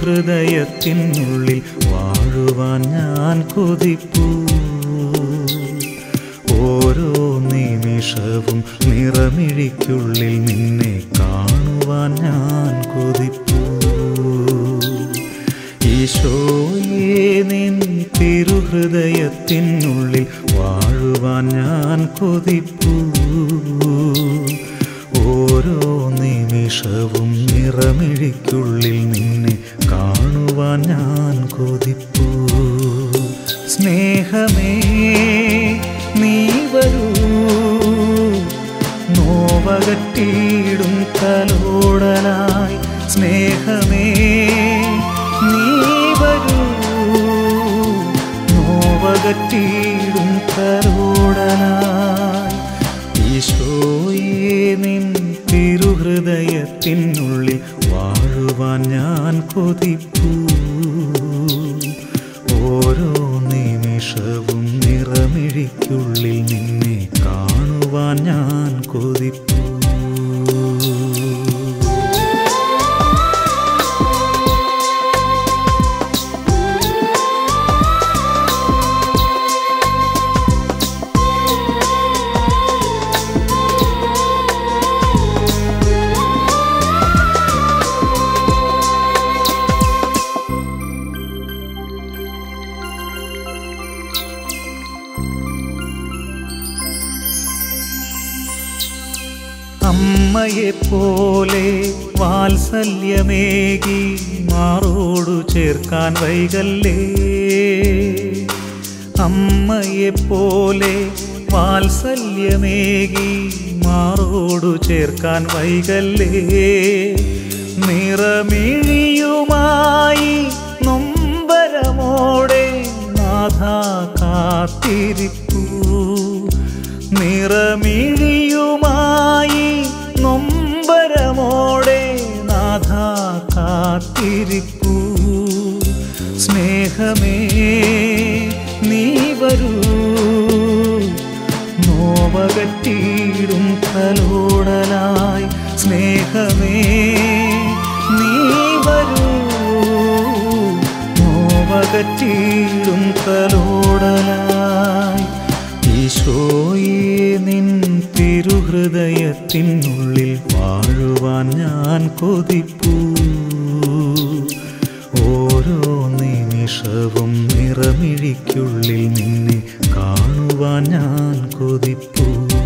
തിരുഹൃദയത്തിനുള്ളിൽ വാഴുവാൻ ഞാൻ കൊതിപ്പൂ ഓരോ നിമിഷവും നിറമിഴിക്കുള്ളിൽ നിന്നെ കാണുവാൻ ഞാൻ കൊതിപ്പൂ ഈശോയെ നിൻ തിരുഹൃദയത്തിനുള്ളിൽ വാഴുവാൻ ഞാൻ കൊതിപ്പൂ ഓരോ നിമിഷവും നിറമിഴിക്കുള്ളിൽ നിന്നെ കാണുവാൻ ഞാൻ കൊതിപ്പൂ സ്നേഹമേ നീ വരൂ നോവകട്ടിയിടും തലോടലായി സ്നേഹമേ നീ വരൂ നോവകട്ടിയിടും തലോടലായി ഈശോയെ നിൻ തിരുഹൃദയത്തിനുള്ളിൽ വാഴുവാൻ ഞാൻ കൊതിപ്പൂ ഓരോ നിമിഷവും നിറമിഴിക്കുള്ളിൽ നിന്നെ കാണുവാൻ ഞാൻ കൊതിപ്പൂ അമ്മയെപ്പോലെ വാത്സല്യമേകി മാറോടു ചേർക്കാൻ വൈകല്ലേ അമ്മയെപ്പോലെ വാത്സല്യമേകി മാറോടു ചേർക്കാൻ വൈകല്ലേ നിറമിഴിയുമായി നൊമ്പരമോടെ നാഥ കാത്തിരിപ്പൂ നിറമിഴിയുമായി നൊമ്പരമോടെ നാഥ കാത്തിരിപ്പൂ സ്നേഹമേ നീ വരൂ നോവകട്ടിയിടും തലോടലായി സ്നേഹമേ നീ വരൂ നോവകട്ടിയിടും തലോടലായി ഈശോയെ നിൻ തിരുഹൃദയത്തിനുള്ളിൽ വാഴുവാൻ ഞാൻ കൊതിപ്പൂ ഓരോ നിമിഷവും നിറമിഴിക്കുള്ളിൽ നിന്നെ കാണുവാൻ ഞാൻ കൊതിപ്പൂ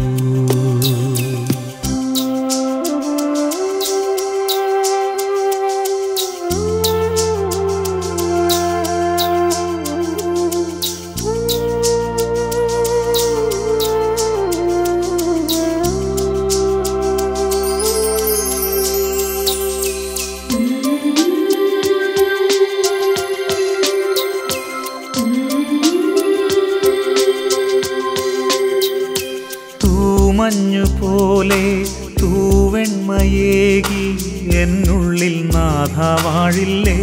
തൂമഞ്ഞു പോലെ തൂവെണ്മയേകി എന്നുള്ളിൽ നാഥ വാഴില്ലേ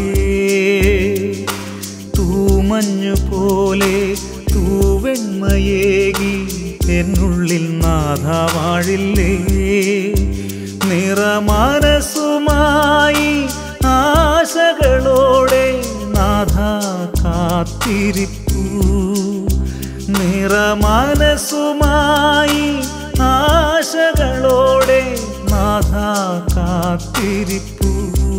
തൂമഞ്ഞു പോലെ തൂവെണ്മയേകി എന്നുള്ളിൽ നാഥ വാഴില്ലേ നിറമനസുമായി ആശകളോടെ നാഥ കാത്തിരിപ്പൂ നിറമനസുമായി ആശകളോടെ നാഥ കാത്തിരിപ്പൂ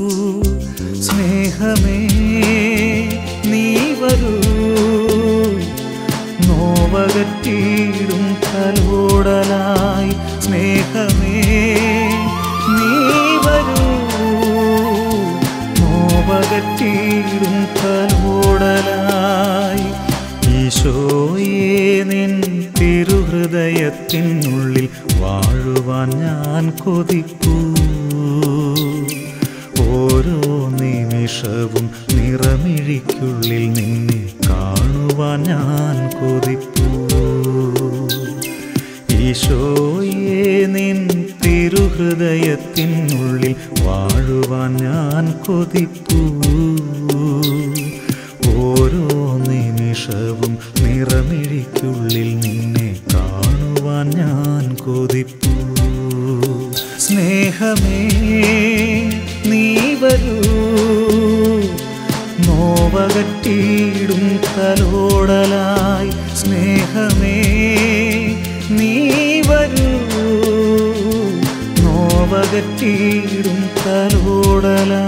സ്നേഹമേ നീ വരൂ നോവകട്ടിയിടും തലോടലായി സ്നേഹമേ നീ വരൂ നോവകട്ടിയിടും തലോടലായി ഈശോയെ നിൻ തിരുഹൃദയത്തിനുള്ളിൽ വാഴുവാൻ ഞാൻ കൊതിപ്പൂ ഓരോ നിമിഷവും നിറമിഴിക്കുള്ളിൽ നിന്നെ കാണുവാൻ ഞാൻ കൊതിപ്പൂ ഈശോയെ നിൻ തിരുഹൃദയത്തിനുള്ളിൽ വാഴുവാൻ ഞാൻ കൊതിപ്പൂ ഓരോ നിമിഷവും നിറമിഴിക്കുള്ളിൽ നിന്നെ കാണുവാൻ ഞാൻ കൊതിപ്പൂ സ്നേഹമേ നീ വരൂ അകറ്റിയിടും തലോടലായി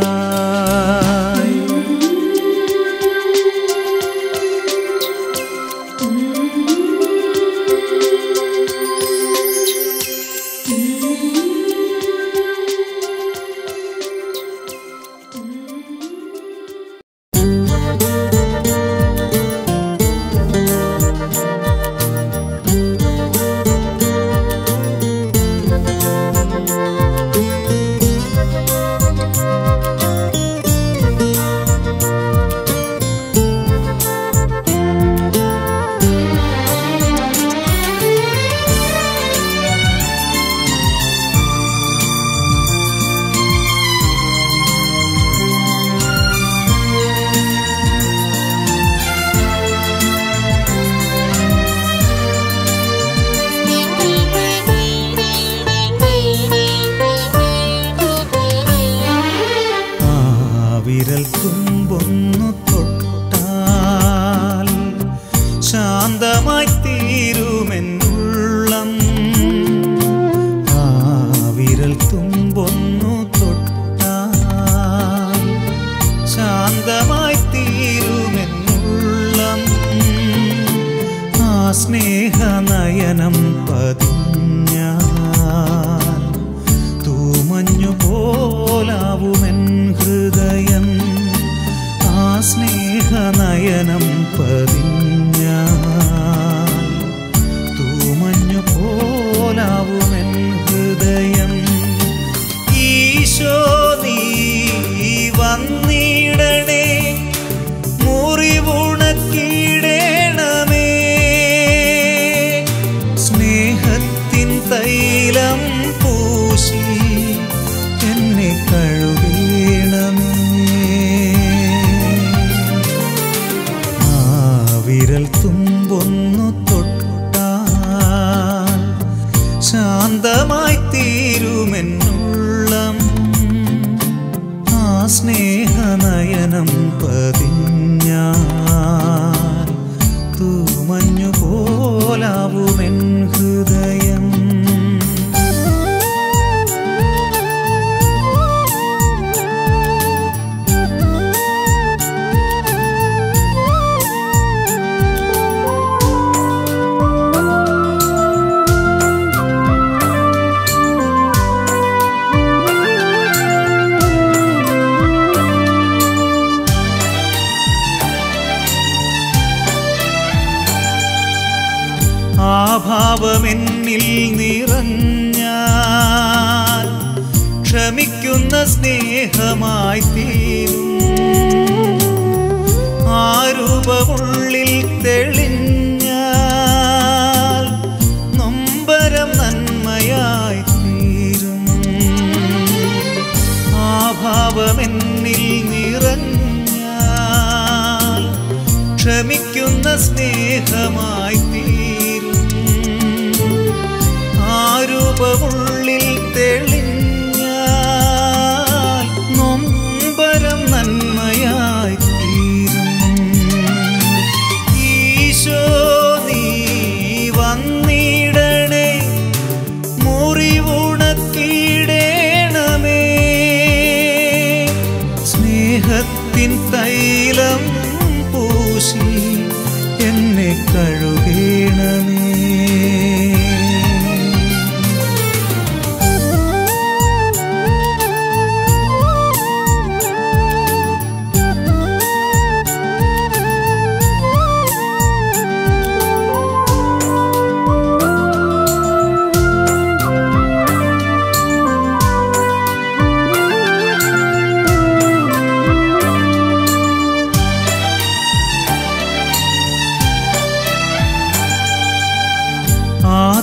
ആ വിരൽ തുമ്പൊന്നു തൊട്ടാൽ ശാന്തമായി തീരുമെന്നുള്ളം ആ വിരൽ തുമ്പൊന്നു തൊട്ടാൽ ശാന്തമായി തീരുമെന്നുള്ളം ആ സ്നേഹനയനം പതിഞ്ഞാൽ തൂമഞ്ഞു പോലാവുമെൻ ഹൃദയം ആ സ്നേഹനയനം പതിഞ്ഞാൽ തൂമഞ്ഞു പോലാവുമെൻ ഹൃദയം ഈശോ നീ വന്നിടണേ മുറിവുണക്കിടേണമേ സ്നേഹത്തിൻ തൈലം പൂശി എന്നെ കഴുകേണമേ ആ വിരൽ തുമ്പൊന്നു തൊട്ടാൽ ശാന്തമായി തീരുമെന്നുള്ളം ആ സ്നേഹനയനം പതിഞ്ഞാൽ തൂമഞ്ഞു പോലാവുമെൻ ഹൃദയം ആ ഭാവമെന്നിൽ നിറഞ്ഞാൽ ക്ഷമിക്കുന്ന സ്നേഹമായി തീരും ആ രൂപമുള്ളിൽ തെളിഞ്ഞാൽ നൊമ്പരം നന്മയായി തീരും ആ ഭാവമെന്നിൽ നിറഞ്ഞാൽ ക്ഷമിക്കുന്ന സ്നേഹമായി തീരും ആ രൂപമുള്ളിൽ തെളിഞ്ഞാൽ നൊമ്പരം നന്മയായി തീരും ഈശോ നീ വന്നിടണേ മുറിവുണക്കിടേണമേ സ്നേഹത്തിൻ തൈലം പൂശി എന്നെ കഴുകേണമേ ആ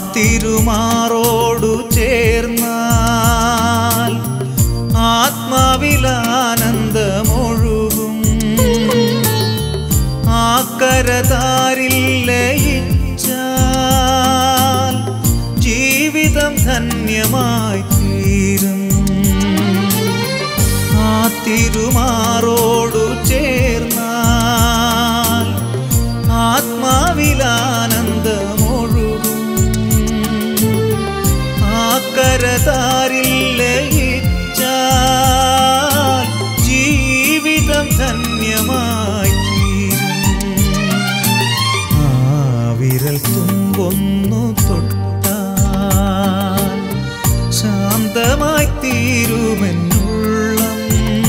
ധന്യമായി തീരും. ആ വിരൽ തുമ്പൊന്നു തൊട്ടാൽ ശാന്തമായി തീരുമെന്നുള്ളം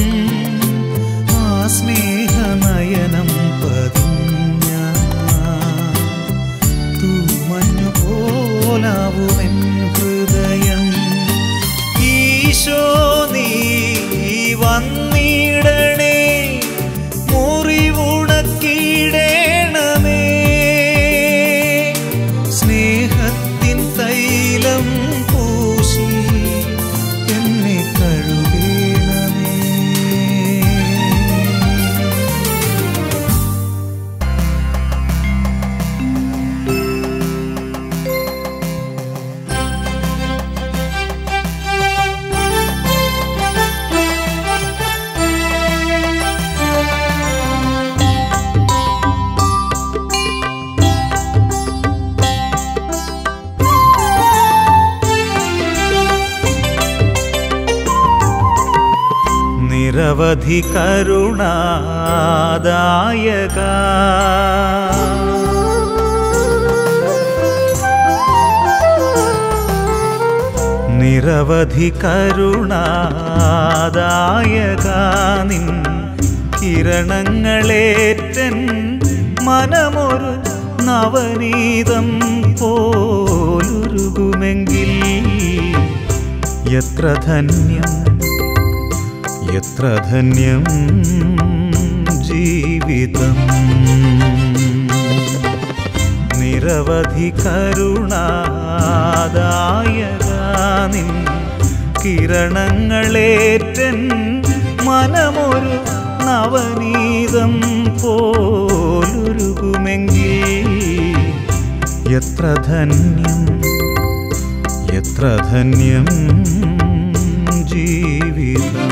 ആ സ്നേഹനയനം പതിഞ്ഞ തൂമഞ്ഞു പോലാവുമെൻ ഹൃദയം ഈശോ നീ വന്നിടണേ മുറിവുണക്കിടേണമേ സ്നേഹത്തിൻ തൈലം പൂശി എന്നെ കഴുകേണമേ നിരവധി കരുണാദായക നിരവധി കരുണാദായക നിൻ കിരണങ്ങളേറ്റൻ മനമൊരു നവനീതം പോലുരുകുമെങ്കിൽ എത്ര ധന്യം എത്ര ധന്യം ജീവിതം നിരവധി കരുണാദായക നിൻ കിരണങ്ങളേറ്റൻ മനമൊരു നവനീതം പോലുരുകുമെങ്കിൽ എത്ര ധന്യം എത്ര ധന്യം ജീവിതം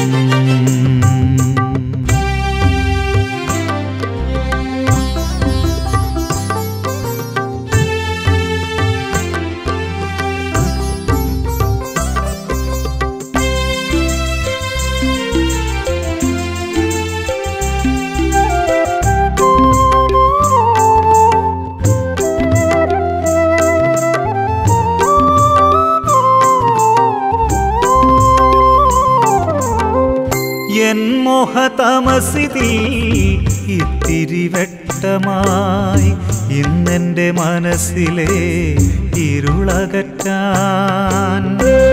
എൻ മോഹതമസിതി ഇത്തിരി വെട്ടമായി ഇന്നെൻ്റെ മനസ്സിലെ ഇരുളകറ്റാൻ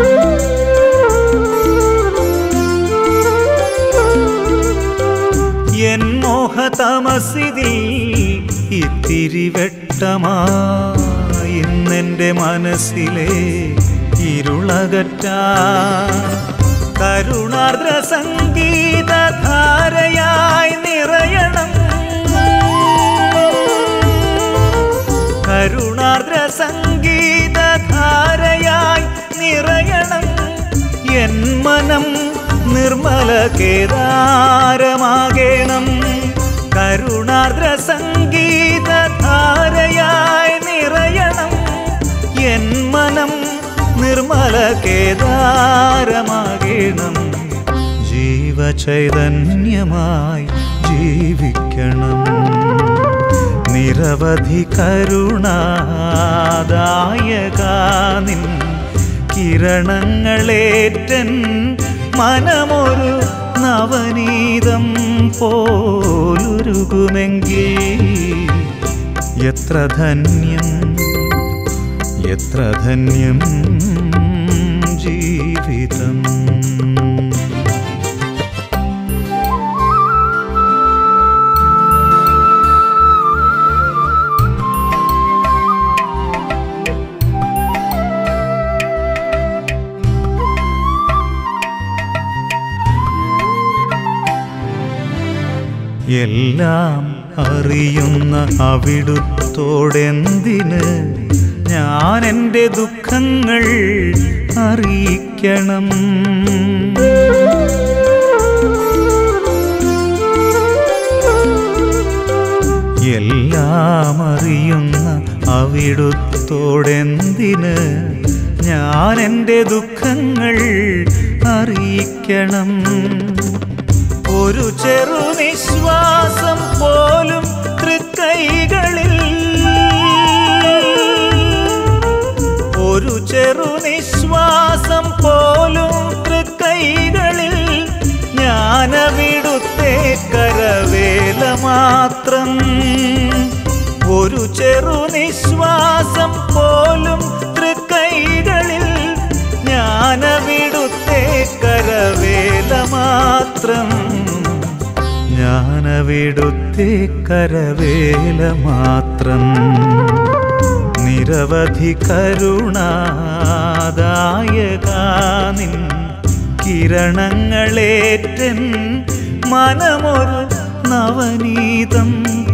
എൻ മോഹതമസിതി ഇത്തിരി വെട്ടമായി ഇന്നെൻ്റെ മനസ്സിലെ ഇരുളകറ്റാൻ കരുണാർദ്ര സംഗീതധാരയായി നിറയണം കരുണാർദ്ര സംഗീതധാരയായി നിറയണം എൻ മനം നിർമ്മല കേദാരമാകേണം കരുണാർദ്ര സംഗീതധാരയായി നിറയണം എൻ മനം നിർമ്മല കേദാരമാകേണം ജീവചൈതന്യമായി ജീവിക്കണം നിരവധി കരുണാദായക നിൻ കിരണങ്ങളേറ്റൻ മനമൊരു നവനീതം പോലുരുകുമെങ്കിൽ എത്ര ധന്യം എത്ര ധന്യം ജീവിതം എല്ലാം അറിയുന്ന അവിടുത്തോടെന്തിന് ഞാൻ എൻ്റെ ദുഃഖങ്ങൾ അറിയിക്കണം എല്ലാം അറിയുന്ന അവിടുത്തോടെന്തിന് ഞാൻ എൻ്റെ ദുഃഖങ്ങൾ അറിയിക്കണം ഒരു ചെറു നിശ്വാസം പോലും തൃക്കൈകളിൽ ഒരു ചെറു നിശ്വാസം പോലും തൃക്കൈകളിൽ ജ്ഞാനവിടുത്തെ കരവേല മാത്രം ഒരു ചെറു നിശ്വാസം പോലും തൃക്കൈകളിൽ ജ്ഞാനവിടുത്തെ കരവേല മാത്രം ജ്ഞാനവിടുത്തെ കരവേല മാത്രം നിരവധി കരുണാദായകാനിൻ കിരണങ്ങളേറ്റൻ മനമൊരു നവനീതം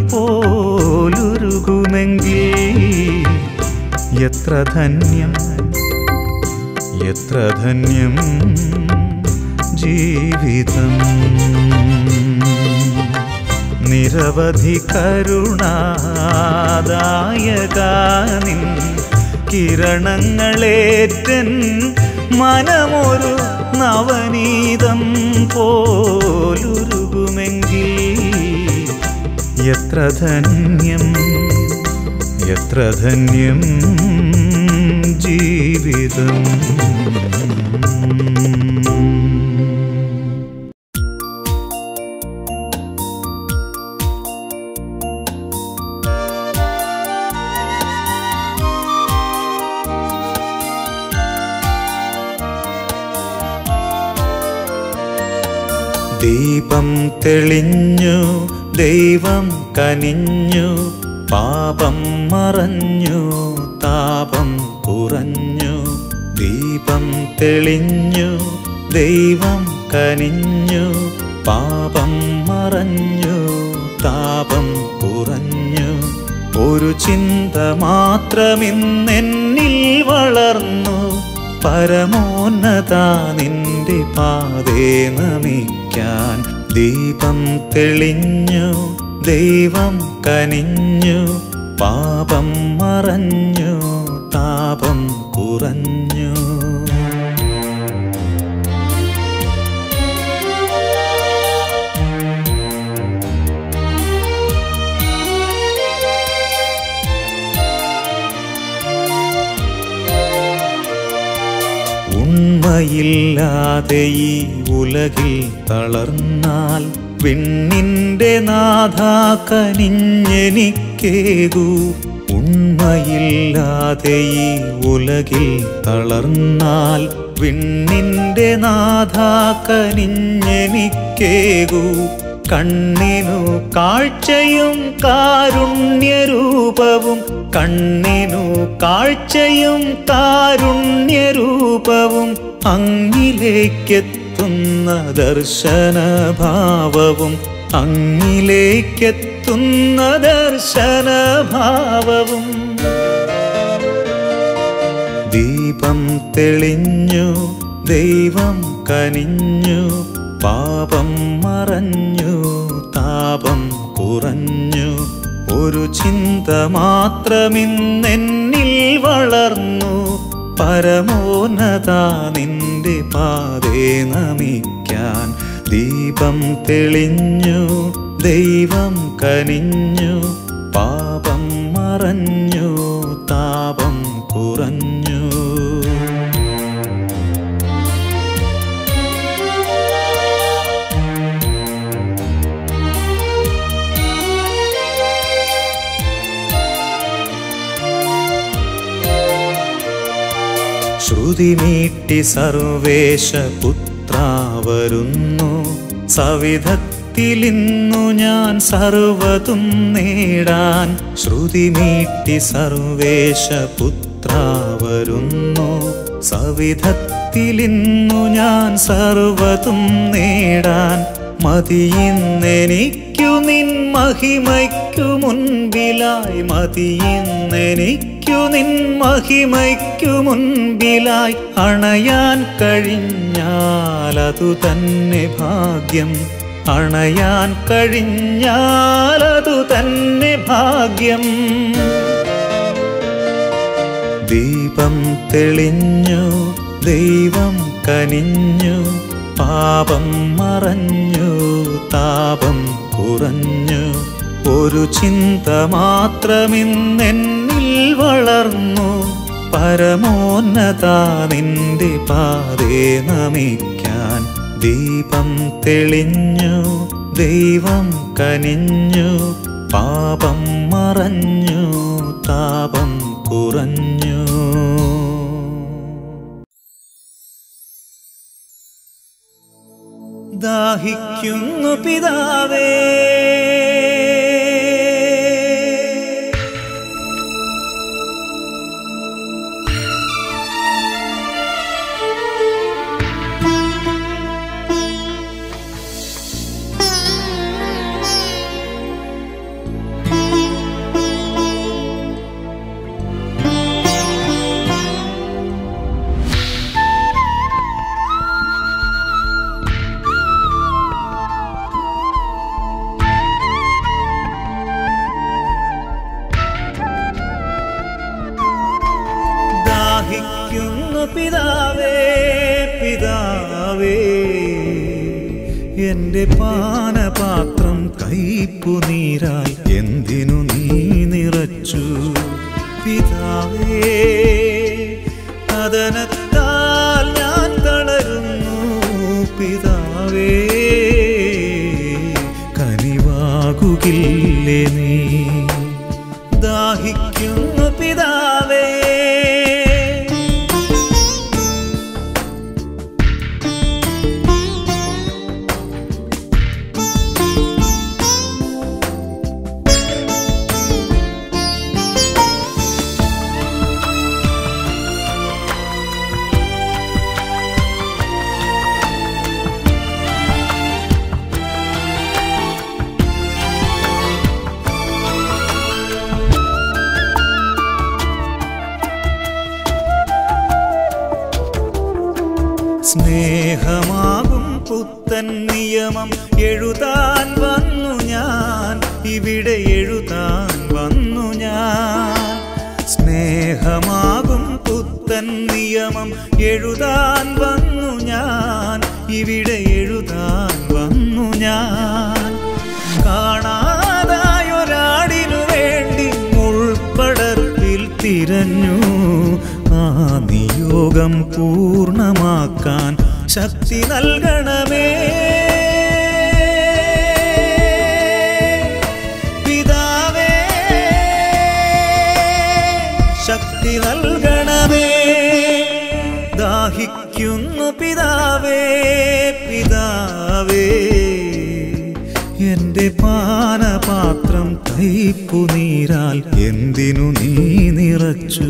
പോലുരുകുമെങ്കിൽ എത്ര ധന്യം എത്ര ധന്യം ജീവിതം നിരവധി കരുണാദായകാനിൻ കിരണങ്ങളേറ്റൻ മനമൊരു നവനീതം പോലുരുകുമെങ്കിൽ എത്ര ധന്യം എത്ര ധന്യം ജീവിതം ദീപം തെളിഞ്ഞു ദൈവം കനിഞ്ഞു പാപം മറഞ്ഞു താപം കുറഞ്ഞു ദീപം തെളിഞ്ഞു ദൈവം കനിഞ്ഞു പാപം മറഞ്ഞു താപം കുറഞ്ഞു ഒരു ചിന്ത മാത്രമിന്നെന്നിൽ വളർന്നു പരമോന്നത നിന്റെ പാതേ നമിക്കാൻ ദീപം തെളിഞ്ഞു ദൈവം കനിഞ്ഞു പാപം മറഞ്ഞു താപം കുറഞ്ഞു ഉണ്മയില്ലാതെ ഈ ഉലകിൽ തളർന്നാൽ വിണ്ണിന്റെ നാഥ കനിഞ്ഞെനിക്കേകൂ ഉണ്മയില്ലാതെ ഈ ഉലകിൽ തളർന്നാൽ വിണ്ണിന്റെ നാഥ കനിഞ്ഞെനിക്കേകൂ കണ്ണിനു കാഴ്ചയും കാരുണ്യരൂപവും കണ്ണിനു കാഴ്ചയും കാരുണ്യരൂപവും അങ്ങിലേക്കെത്തുന്ന ദർശനഭാവവും അങ്ങിലേക്കെത്തുന്ന ദർശനഭാവവും ദീപം തെളിഞ്ഞു ദൈവം കനിഞ്ഞു പാപം മറഞ്ഞു താപം കുറഞ്ഞു ഒരു ചിന്ത മാത്രമിന്നെന്നിൽ വളർന്നു പരമോന്നത നിന്റെ പാതേ നമിക്കാൻ ദീപം തെളിഞ്ഞു ദൈവം കനിഞ്ഞു പാപം മറഞ്ഞു താപം കുറഞ്ഞു ശ്രുതി മീട്ടി സർവേശ പുത്ര വരുന്നു സവിധത്തിലിന്നു ഞാൻ സർവതും നേടാൻ ശ്രുതി മീട്ടി സർവേശ പുത്ര വരുന്നു സവിധത്തിലിന്നു ഞാൻ സർവതും നേടാൻ മതിയിന്നെനിക്കു നിൻ മഹിമയ്ക്കു മുൻപിലായി മതിയിന്നെനിക്കു നിൻ മഹിമയ്ക്കു മുൻപിലായി അണയാൻ കഴിഞ്ഞാലതു തന്നെ ഭാഗ്യം അണയാൻ കഴിഞ്ഞാലതു തന്നെ ഭാഗ്യം ദീപം തെളിഞ്ഞു ദൈവം കനിഞ്ഞു പാപം മറഞ്ഞു താപം കുറഞ്ഞു ഒരു ചിന്ത മാത്രമിന്നെന്നിൽ വളർന്നു പരമോന്നത നിന്റെ പാതേ നമിക്കാൻ ദീപം തെളിഞ്ഞു ദൈവം കനിഞ്ഞു പാപം മറഞ്ഞു താപം കുറഞ്ഞു ദാഹിക്കുന്നു പിതാവേ ദാഹിക്കുന്നു പിതാവേ പിതാവേ എന്റെ പാനപാത്രം കൈപ്പു നീരായി എന്തിനു നീ നിറച്ചു പിതാവേ കഥനത്താൽ ഞാൻ തളരുന്നു പിതാവേ കനിവാകുകില്ലേ നീ ദാഹിക്കുന്നു പിതാവേ സ്നേഹമാകും പുത്തൻ നിയമം എഴുതാൻ വന്നു ഞാൻ ഇവിടെ എഴുതാൻ വന്നു ഞാൻ സ്നേഹമാകും പുത്തൻ നിയമം എഴുതാൻ വന്നു ഞാൻ ഇവിടെ എഴുതാൻ വന്നു ഞാൻ കാണാതായൊരാടിനു വേണ്ടി മുൾപ്പടർപ്പിൽ തിരഞ്ഞു ആ നിയോഗം പൂർണ്ണമാക്കാൻ ശക്തി നൽകണമേ പിതാവേ ശക്തി നൽകണമേ ദാഹിക്കുന്നു പിതാവേ പിതാവേ എന്റെ പാനപാത്രം കൈപ്പു നീരാൽ എന്തിനു നീ നിറച്ചു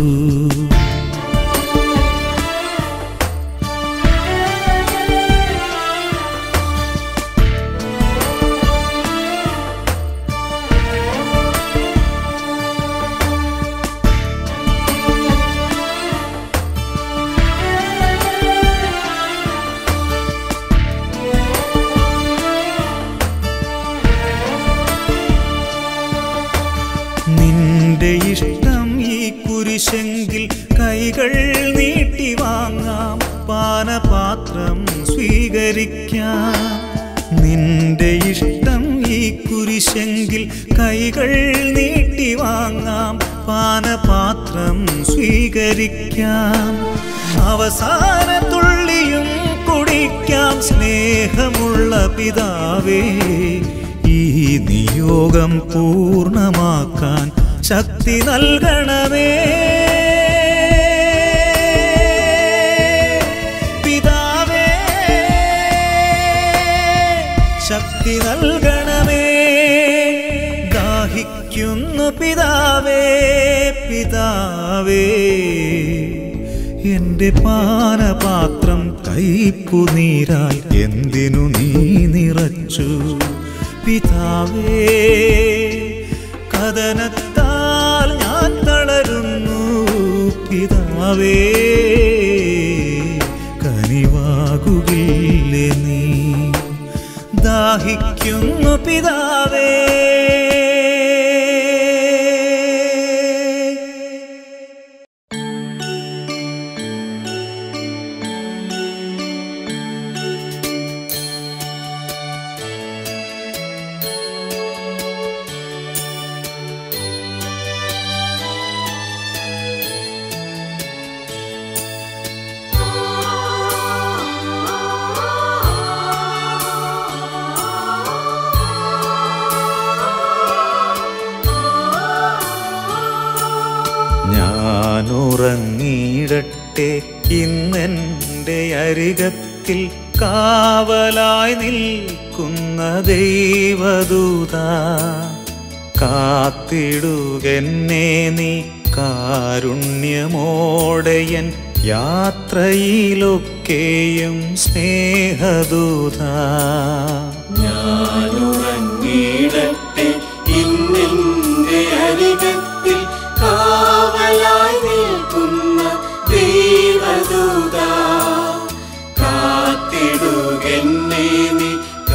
നിന്റെ ഇഷ്ടം ഈ കുരിശെങ്കിൽ കൈകൾ നീട്ടി വാങ്ങാം പാനപാത്രം സ്വീകരിക്കാം നിന്റെ ഇഷ്ടം ഈ കുരിശെങ്കിൽ കൈകൾ നീട്ടി വാങ്ങാം പാനപാത്രം സ്വീകരിക്കാം അവസാന തുള്ളിയും കുടിക്കാം സ്നേഹമുള്ള പിതാവേ ഈ നിയോഗം പൂർണ്ണമാക്കാൻ ശക്തി നൽകണമേ പിതാവേ ശക്തി നൽകണമേ ദാഹിക്കുന്നു പിതാവേ പിതാവേ എന്റെ പാനപാത്രം കൈപ്പു നീരായി എന്തിനു നീ നിറച്ചു പിതാവേ കഥനത്താൽ ഞാൻ തളരുന്നു പിതാവേ കനിവാകുകില്ലേ നീ ദാഹിക്കുന്നു പിതാവേ ഉറങ്ങിയിടട്ടെ ഇന്നെൻ്റെ അരികത്തിൽ കാവലായി നിൽക്കുന്ന ദൈവദൂത കാത്തിടുകെന്നെ നീ കാരുണ്യമോടെയൻ യാത്രയിലൊക്കെയും സ്നേഹദൂത ഞാനുറങ്ങിയിടട്ടെ ഇന്നെന്റെ അരികത്തിൽ കാവലായി നിൽക്കുന്ന ദൈവദൂത കാത്തിടുകെന്നെ നീ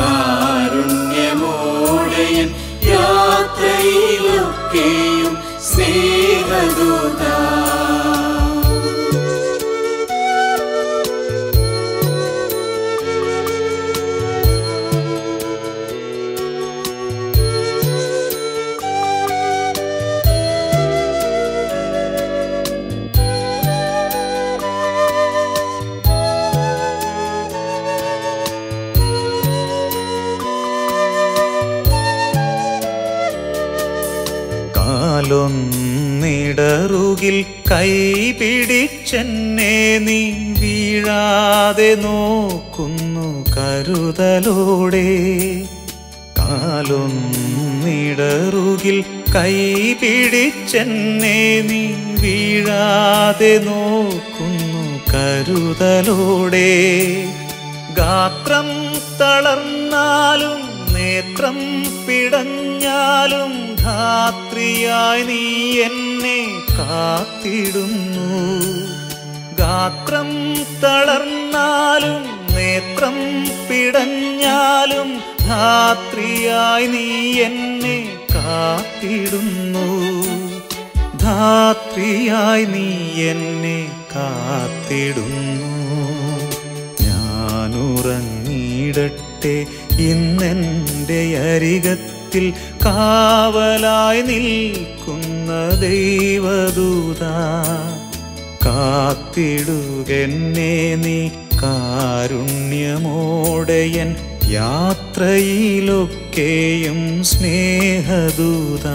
കാരുണ്യമോടെയൻ യാത്രയിലൊക്കെയും സ്നേഹദൂത കാലൊന്നിടറുകിൽ കൈപിടിച്ചെന്നെ നീ വീഴാതെ നോക്കുന്നു കരുതലോടെ കാലൊന്നിടറുകിൽ കൈപിടിച്ചെന്നെ നീ വീഴാതെ നോക്കുന്നു കരുതലോടെ ഗാത്രം തളർന്നാലും നേത്രം പിടഞ്ഞാലും ധാത്രിയായി നീ എന്നെ കാത്തിടുന്നു ഗാത്രം തളർന്നാലും നേത്രം പിടഞ്ഞാലും ധാത്രിയായി നീ എന്നെ കാത്തിടുന്നു ധാത്രിയായി നീ എന്നെ കാത്തിടുന്നു ഞാനുറങ്ങിയിടട്ടെ ഇന്നെൻ്റെ അരികത്തിൽ കാവലായി നിൽക്കുന്ന ദൈവദൂത കാത്തിടുകെന്നെ നീ കാരുണ്യമോടെയൻ യാത്രയിലൊക്കെയും സ്നേഹദൂത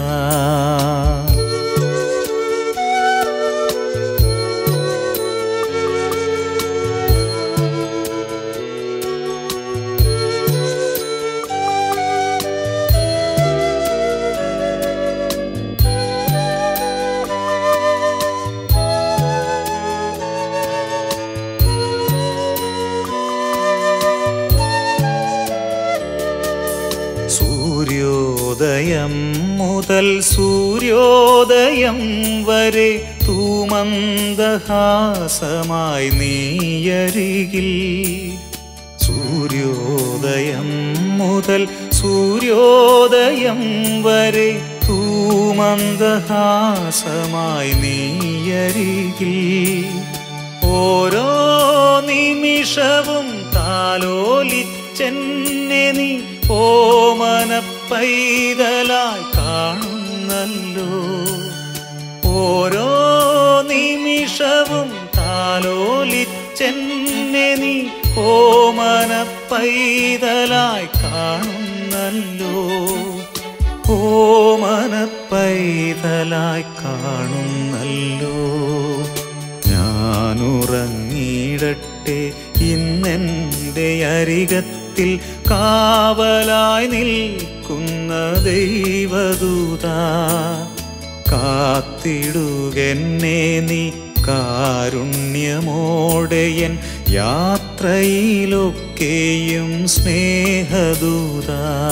സൂര്യോദയം മുതൽ സൂര്യോദയം വരെ തൂമന്ദഹാസമായി നീയരികിൽ സൂര്യോദയം മുതൽ സൂര്യോദയം വരെ തൂമന്ദഹാസമായി നീയരികിൽ ഓരോ നിമിഷവും താലോലിച്ചെന്നെ നീ ഓമന പൈതലായി കാണുന്നല്ലോ ഓരോ നിമിഷവും താലോലിച്ചെന്നെ നീ ഓമന പൈതലായി കാണുന്നല്ലോ ഓമന പൈതലായി കാണുന്നല്ലോ ഞാനുറങ്ങിയിടട്ടെ ഇന്നെൻ്റെ അരികത്തിൽ കാവലായി നിൽക്കുന്ന ദൈവദൂത കാത്തിടുകെന്നെ നീ കാരുണ്യമോടെയൻ യാത്രയിലൊക്കെയും സ്നേഹദൂത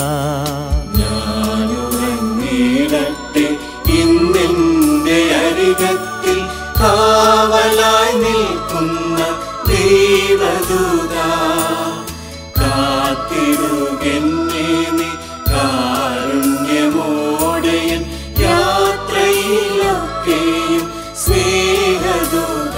ഞാനുറങ്ങിയിടട്ടെ ഇന്നെന്റെ അരികത്തിൽ കാവലായി നിൽക്കുന്ന ദൈവദൂത കാത്തിടുകെന്നെ നീ കാരുണ്യമോടെയൻ യാത്രയിലൊക്കെയും സ്നേഹദൂത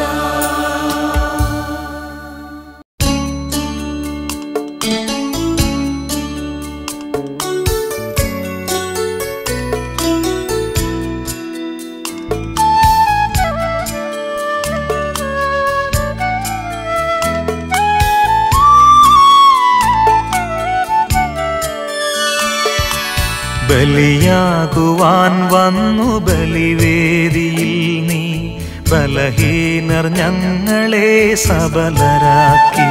ബലിയാകുവാൻ വന്നു ബലിവേദിയിൽ നീ ബലഹീനർ ഞങ്ങളെ സബലരാക്കി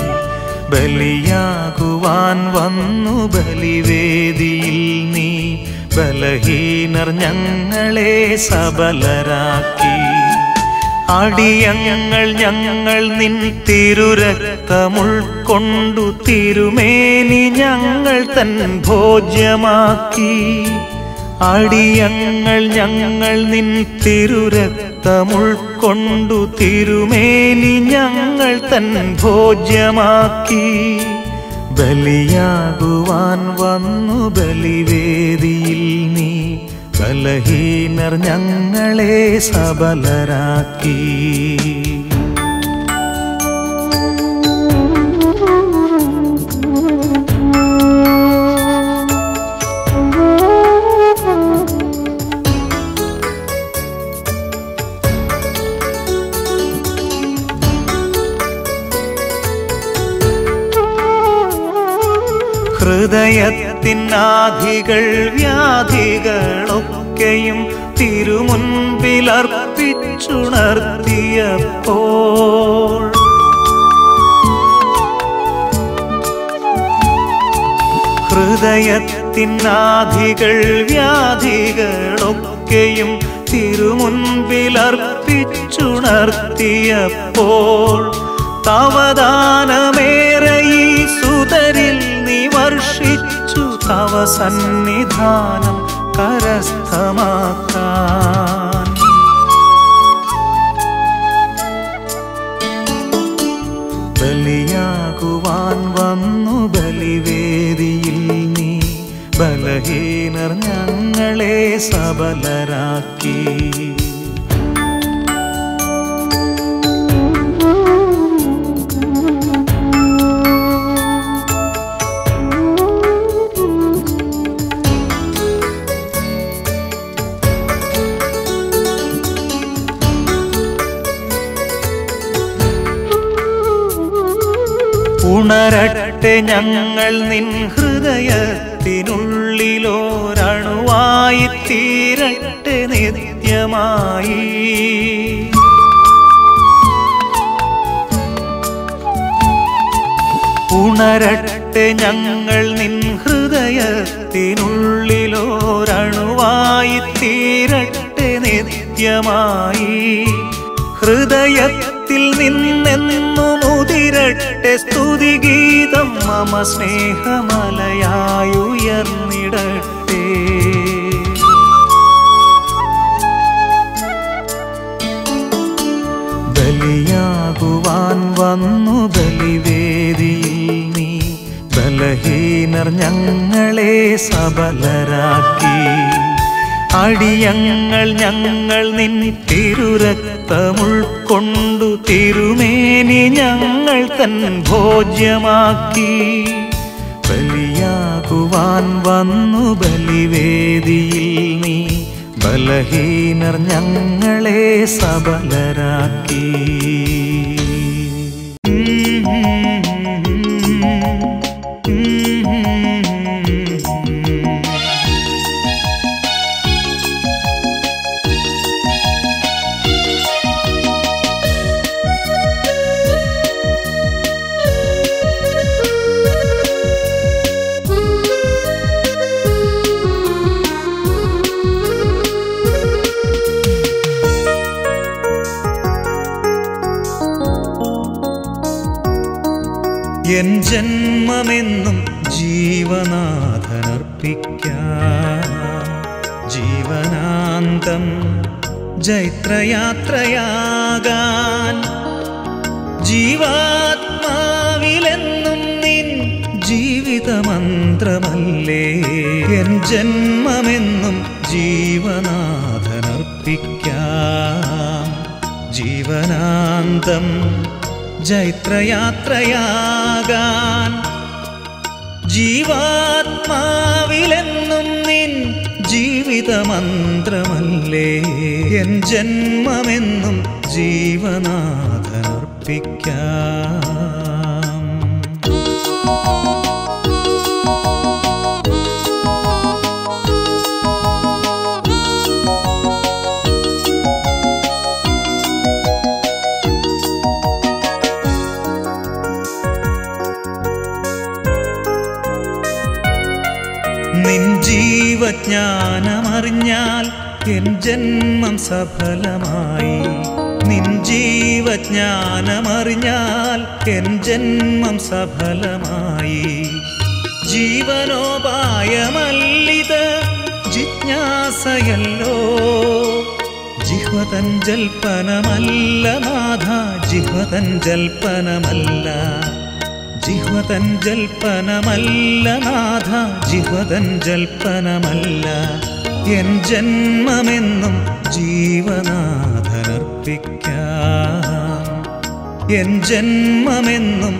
ബലിയാകുവാൻ വന്നു ബലിവേദിയിൽ നീ ബലഹീനർ ഞങ്ങളെ സബലരാക്കി അടിയങ്ങൾ ഞങ്ങൾ നിൻ തിരുരക്തമുൾക്കൊണ്ടു തിരുമേനി ഞങ്ങൾ തൻ ഭോജ്യമാക്കി അടിയങ്ങൾ ഞങ്ങൾ നിൻ തിരുരക്തമുൾക്കൊണ്ടു തിരുമേനി ഞങ്ങൾ തൻ ഭോജ്യമാക്കി ബലിയാകുവാൻ വന്നു ബലിവേദിയിൽ നീ ബലഹീനർ ഞങ്ങളെ സബലരാക്കി ഹൃദയത്തിനാധികൾ വ്യാധികളൊക്കെയും തിരുമുൻപിലർപ്പിച്ചുണർത്തിയപ്പോൾ ഹൃദയത്തിനാധികൾ വ്യാധികളൊക്കെയും തിരുമുൻപിലർപ്പിച്ചുണർത്തിയപ്പോൾ തവദാനമേറെ ഈ സുതരിൽ നീ വർഷിച്ചു തവ സന്നിധാനം കരസ്ഥമാക്കാൻ ബലിയാകുവാൻ വന്നു ബലിവേദിയിൽ നീ ബലഹീനർ ഞങ്ങളെ സബലരാക്കി ഉണരട്ടെ ഞങ്ങൾ നിൻ ഹൃദയത്തിനുള്ളിലോരണുവായി തീരട്ടെ നിത്യമായി ഉണരട്ടെ ഞങ്ങൾ നിൻ ഹൃദയത്തിനുള്ളിലോരണുവായി തീരട്ടെ നിത്യമായി ഹൃദയത്തിൽ നിന്നെന്നു മുതിരട്ടെ സ്തുതിഗീതം മമ സ്നേഹമലയായുയർന്നിടട്ടെ ബലിയാകുവാൻ വന്നു ബലിവേദിയിൽ നീ ബലഹീനർ ഞങ്ങളെ സബലരാക്കി അടിയങ്ങൾ ഞങ്ങൾ നിൻ തിരുരക്തമുൾക്കൊണ്ടു തിരുമേനി ഞങ്ങൾ തൻ ഭോജ്യമാക്കി ബലിയാകുവാൻ വന്നു ബലിവേദിയിൽ നീ ബലഹീനർ ഞങ്ങളെ സബലരാക്കി എൻ ജന്മമെന്നും ജീവനാഥനർപ്പിക്കാം ജീവനാന്തം ജൈത്രയാത്രയാകാൻ ജീവാത്മാവിലെന്നും നിൻ ജീവിതമന്ത്രമല്ലേ എൻ ജന്മമെന്നും ജീവനാഥനർപ്പിക്കാം ജീവനാന്തം ജൈത്രയാത്രയാകാൻ ജീവാത്മാവിലെന്നും നിൻ ജീവിതമന്ത്രമല്ലേ എൻ ജന്മമെന്നും ജീവനാഥനർപ്പിക്കാം ജീവജ്ഞാനമറിഞ്ഞാൽ എൻ ജന്മം സഫലമായി നിൻ ജീവജ്ഞാനമറിഞ്ഞാൽ എൻ ജന്മം സഫലമായി ജീവനോപായമല്ലിത് ജിജ്ഞാസയല്ലോ ജിഹ്വതൻ ജൽപ്പനമല്ല നാഥ ജിഹ്വതൻ ജൽപ്പനമല്ല ജിഹ്വതൻ ജൽപ്പനമല്ല നാഥ ജിഹ്വതൻ ജൽപ്പനമല്ല എൻ ജന്മമെന്നും ജീവനാഥനർപ്പിക്കാം എൻ ജന്മമെന്നും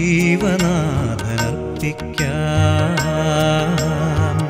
ജീവനാഥനർപ്പിക്കാം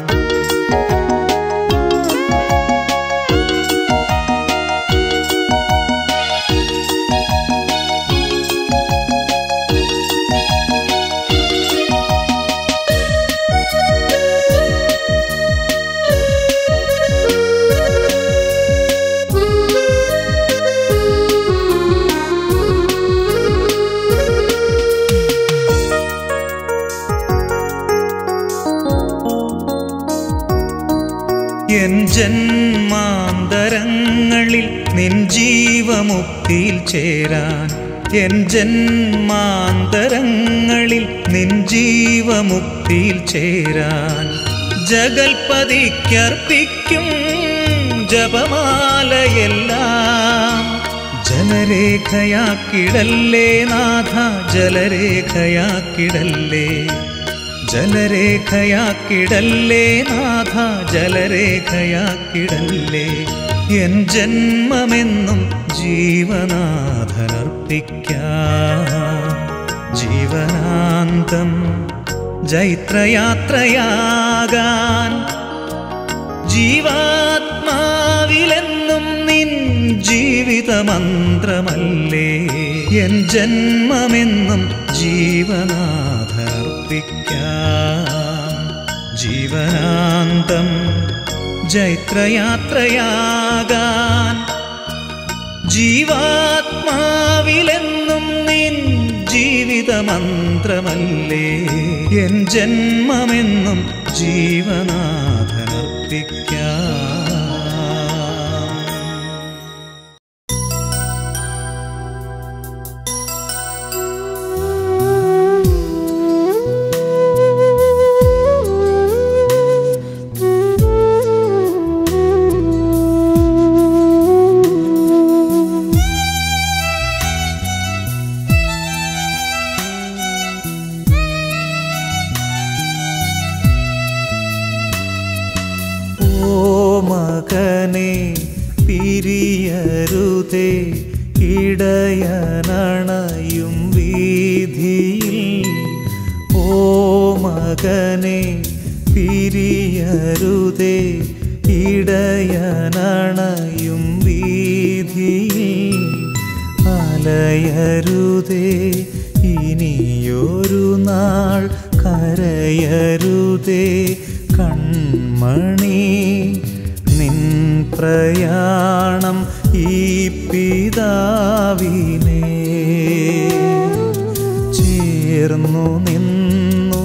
എൻ ജന്മാന്തരങ്ങളിൽ നിൻ ജീവമുക്തിയിൽ ചേരാൻ എൻ ജന്മാന്തരങ്ങളിൽ നിൻ ജീവമുക്തിയിൽ ചേരാൻ ജഗൽപതിക്കർപ്പിക്കും ജപമാലയെല്ലാം ജലരേഖയാക്കിടല്ലേ നാഥ ജലരേഖയാക്കിടല്ലേ ജലരേഖയാക്കിടല്ലേ നാഥ ജലരേഖയാക്കിടല്ലേ എൻ ജന്മമെന്നും ജീവനാഥനർപ്പിക്കാം ജീവനാന്തം ജൈത്രയാത്രയാകാൻ ജീവാത്മാവിലെന്നും നിൻ ജീവിതമന്ത്രമല്ലേ എൻ ജന്മമെന്നും ജീവനാഥർപ്പിക്കാം ജീവനാന്തം ജൈത്രയാത്രയാകാൻ ജീവാത്മാവിലെന്നും നിൻ ജീവിതമന്ത്രമല്ലേ എൻ ജന്മമെന്നും ജീവനാഥനർപ്പിക്കാം ഓ മകനെ പിരിയരുതേ ഇടയനണയും വീതിയിൽ ഓ മകനെ പിരിയരുതേ ഇടയനണയും വീതിയിൽ അലയരുതേ ഇനിയൊരു നാൾ കരയരുതേ കൺമണി നിൻ പ്രയാണം ഈ പിതാവിനെ ചേർന്നു നിന്നു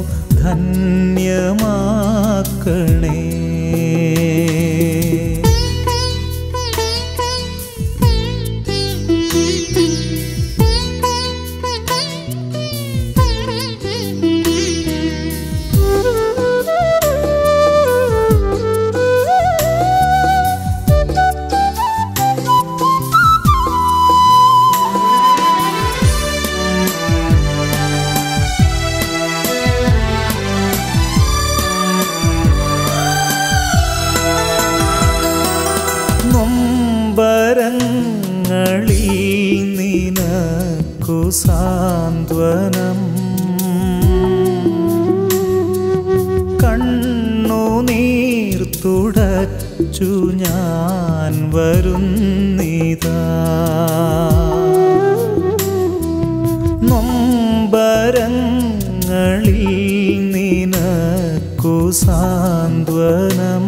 ധന്യമാക്കണേ നൊമ്പരങ്ങളിൽ നിനക്കു സാന്ത്വനം കണ്ണുനീർ തുടച്ചു ഞാൻ വരുന്നിതാ നൊമ്പരങ്ങളിൽ നിനക്കു സാന്ത്വനം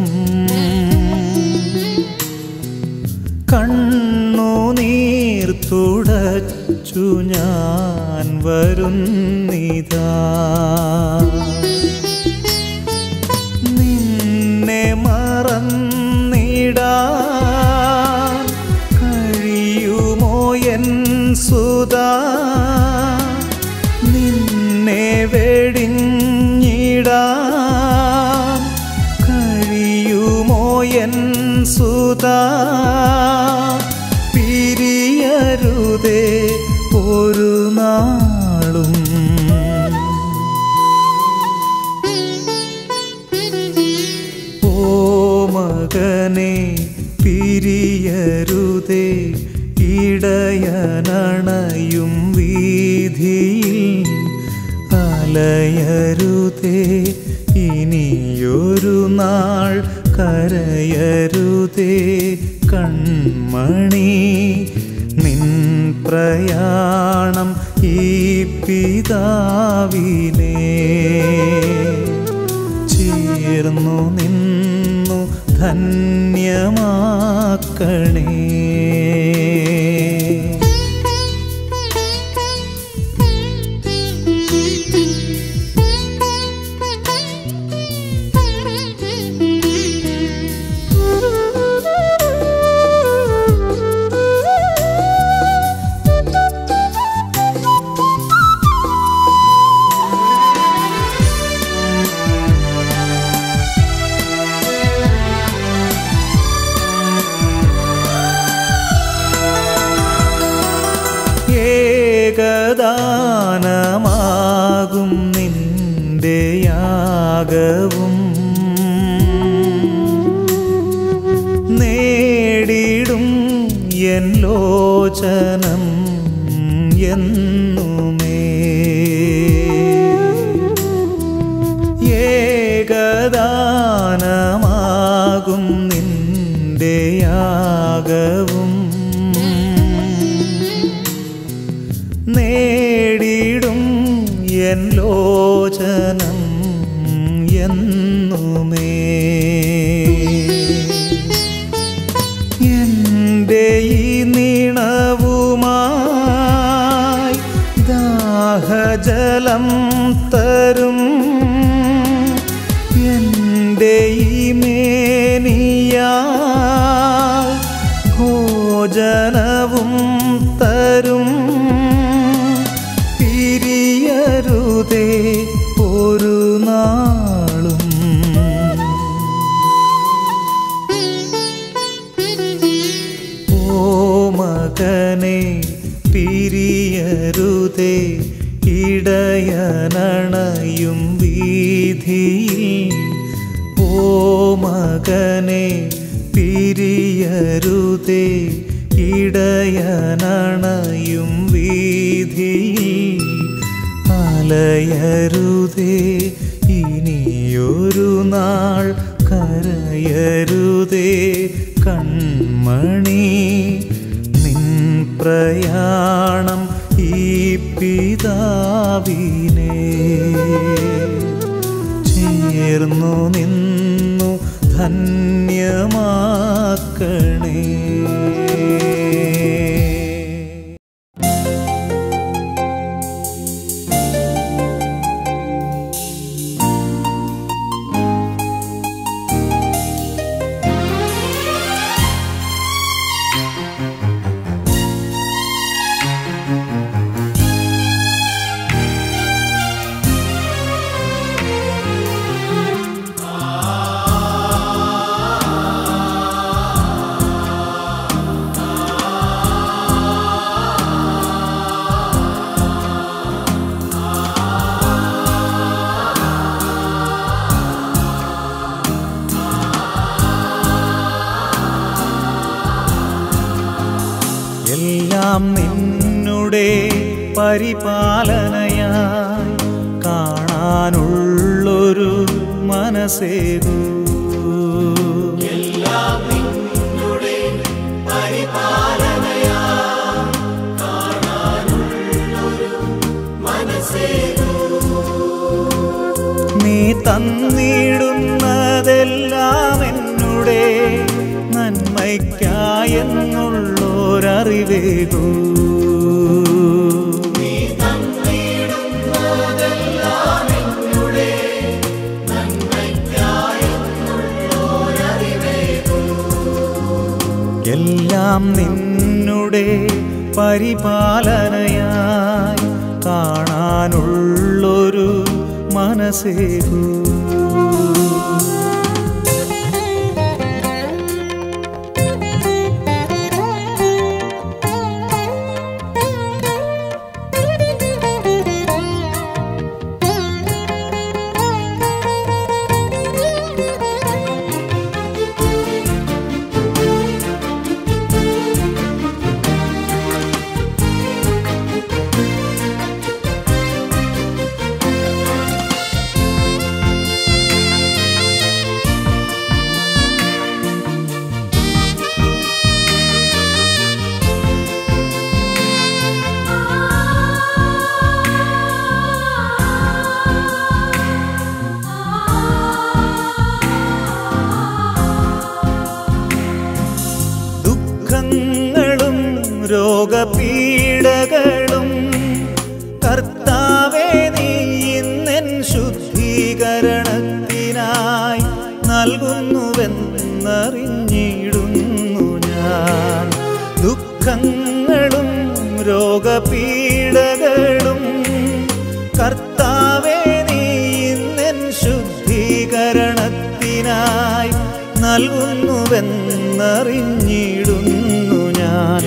കണ്ണുനീർ തുടച്ചു ഞാൻ വരുന്നിതാ എൻ സുതാ പിരിയരുതേ ഒരു നാളും ഓ മകനെ പിരിയരുതേ ഇടയനണയും വീതിയിൽ അലയരുതേ ഇനിയൊരു നാൾ കരയരുതേ കൺമണി നിൻ പ്രയാണം ഈ പിതാവിനെ ചേർന്നു നിന്നു ധന്യമാക്കണേ ഏകദാനമാകും നിന്റെ യാഗവും നേടിടും എൻ ലോചനം എന്നുമേ ഏകദാനമാകും നിന്റെ യാഗവും നേടിടും എൻ ലോചനം എന്നുമേ എൻ്റെ ഈ നീണവുമായി ദാഹജലം തരും എൻ്റെ ഈ മേനിയാ ഭോജനവും തരും പിരിയരുതേ ഒരു നാളും ഓ മകനെ പിരിയരുതേ ഇടയനണയും വീതിയിൽ ഓ മകനെ പിരിയരുതേ ഇടയനണയും വീതിയിൽ അലയരുതേ ഇനിയൊരു നാൾ കരയരുതേ കൺമണി നിൻ പ്രയാണം ഈ പിതാവിനെ ചേർന്നു നിന്നു ധന്യമാക്കണേ എല്ലാം നിന്നുടെ പരിപാലനയായി കാണാനുള്ളൊരു മനസ്സേകൂ നീ തന്നിടുന്നതെല്ലാം എന്നുടെ നന്മയ്ക്കായെന്നുള്ളോരറിവേകൂ എല്ലാം നിന്നുടെ പരിപാലനയായി കാണാനുള്ളൊരു മനസ്സേകൂ എന്നറിഞ്ഞിടുന്നു ഞാൻ ദുഃഖങ്ങളും രോഗപീഡകളും കർത്താവേ നീ ഇന്നെൻ ശുദ്ധീകരണത്തിനായി നൽകുന്നുവെന്നറിഞ്ഞിടുന്നു ഞാൻ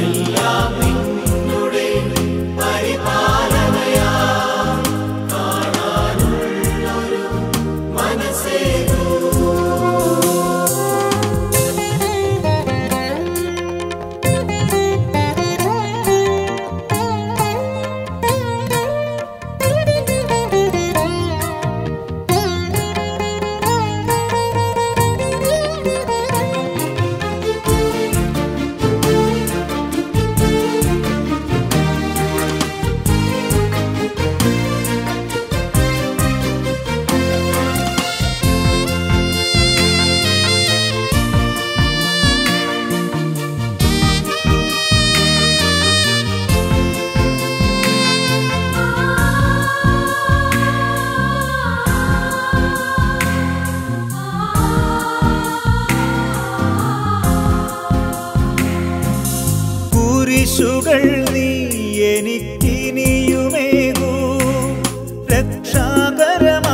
കുരിശുകൾ നീ എനിക്കിനിയുമേകൂ രക്ഷാകരമായവ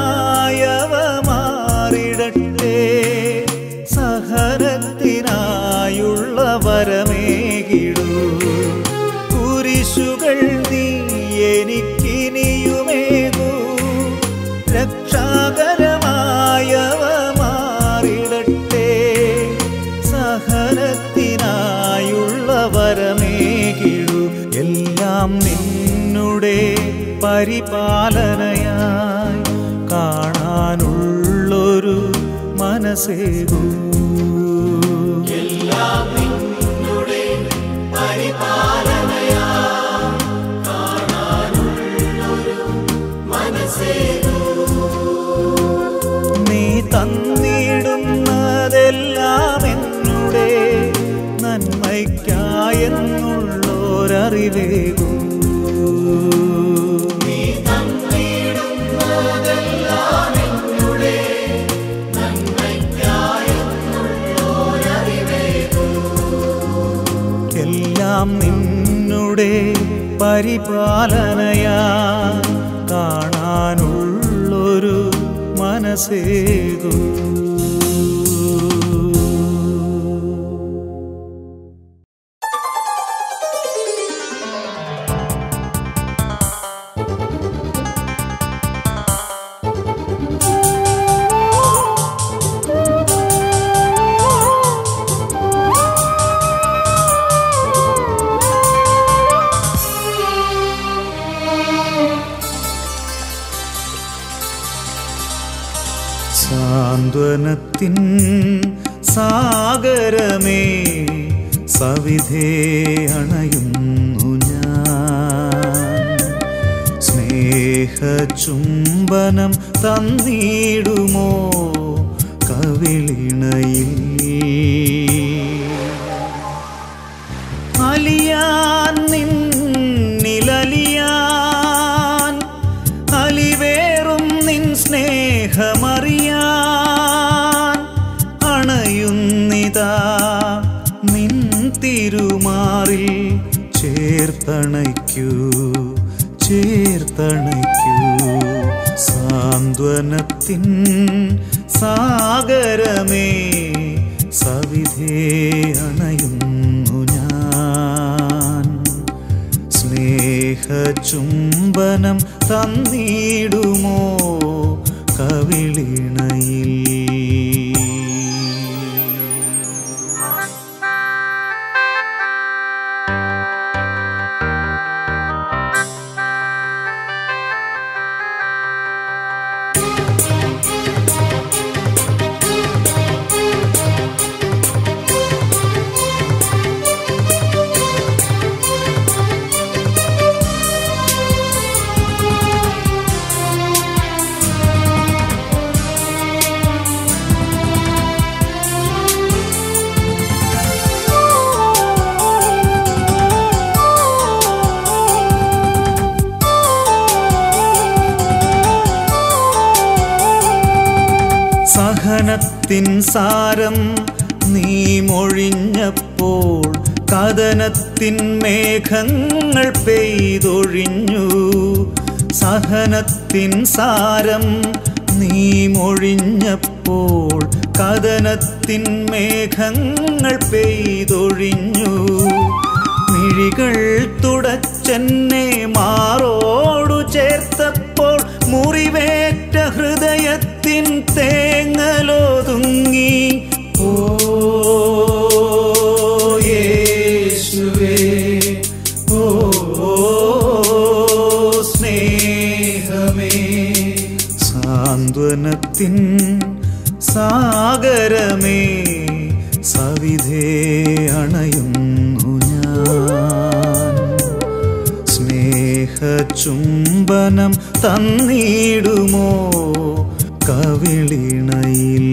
മാറിടട്ടെ സഹനത്തിനായുള്ള വരമേകിടൂ കുരിശുകൾ നീ എനിക്കിനിയുമേകൂ രക്ഷാകരമായവ മാറിടട്ടെ സഹനത്തിനായുള്ള വരമേകിടു എല്ലാം നിന്നുടെ പരിപാലനയായി കാണാനുള്ളൊരു മനസ്സേകൂ നീ തന്നിടുന്നതെല്ലാം എന്നുടെ നന്മയ്ക്കായെന്നുള്ളോരറിവേകൂ എല്ലാം നിന്നുടെ പരിപാലനയാ കാണാനുള്ളൊരു മനസ്സേകൂ സാന്ത്വനത്തിൻ സാഗരമേ സവിധേ അണയുന്നു ഞാൻ സ്നേഹചുംബനം തന്നിടുമോ കവിളിണയിൽ അലിയാൻ നിന്നിലലിയാൻ അലിവേറും നിൻ സ്നേഹമറിയാൻ അണയുന്നിതാ നിൻ തിരുമാറിൽ ചേർത്തണയ്ക്കൂ ചേർത്തണയ്ക്കൂ സാന്ത്വനത്തിൻ സാഗരമേ സവിധേ അണയുന്നു ഞാൻ സ്നേഹചുംബനം തന്നിടുമോ കവിളിണയിൽ സഹനത്തിൻ സാരം നീ മൊഴിഞ്ഞപ്പോൾ കഥനത്തിൻ മേഘങ്ങൾ പെയ്തൊഴിഞ്ഞു സഹനത്തിൻ സാരം നീ മൊഴിഞ്ഞപ്പോൾ കഥനത്തിൻ മേഘങ്ങൾ പെയ്തൊഴിഞ്ഞു മിഴികൾ തുടച്ചെന്നെ മാറോടു ചേർത്തപ്പോൾ മുറിവേറ്റ ഹൃദയത്തിൻ തേങ്ങലോതുങ്ങി ഓ യേശുവേ ഓ സ്നേഹമേ സാന്ത്വനത്തിൻ സാഗരമേ സവിധേ അണയുന്നു ഞാൻ സ്നേഹചുംബനം തന്നിടുമോ കവിളിണയിൽ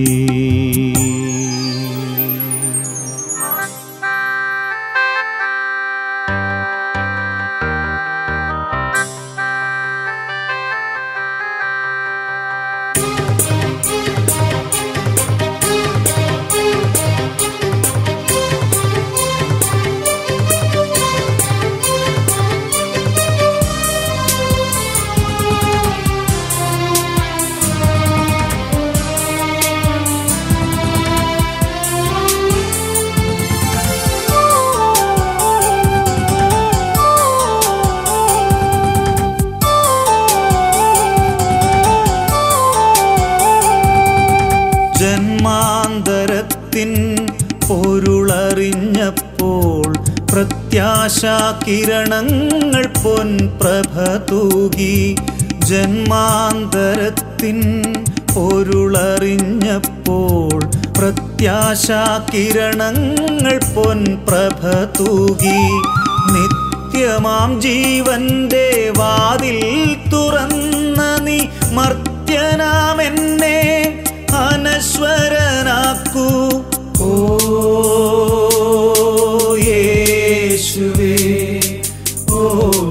ജന്മാന്തരത്തിൻ പൊരുളറിഞ്ഞപ്പോൾ പ്രത്യാശാ കിരണങ്ങൾ പൊൻപ്രഭ തൂകി ജന്മാന്തരത്തിൻ പൊരുളറിഞ്ഞപ്പോൾ പ്രത്യാശാ കിരണങ്ങൾ പൊൻപ്രഭ തൂകി നിത്യമാം ജീവന്റെ വാതിൽ തുറന്ന നീ മർത്യനാം എന്നെ അനശ്വരനാക്കൂ ഓ യേശുവേ ഓ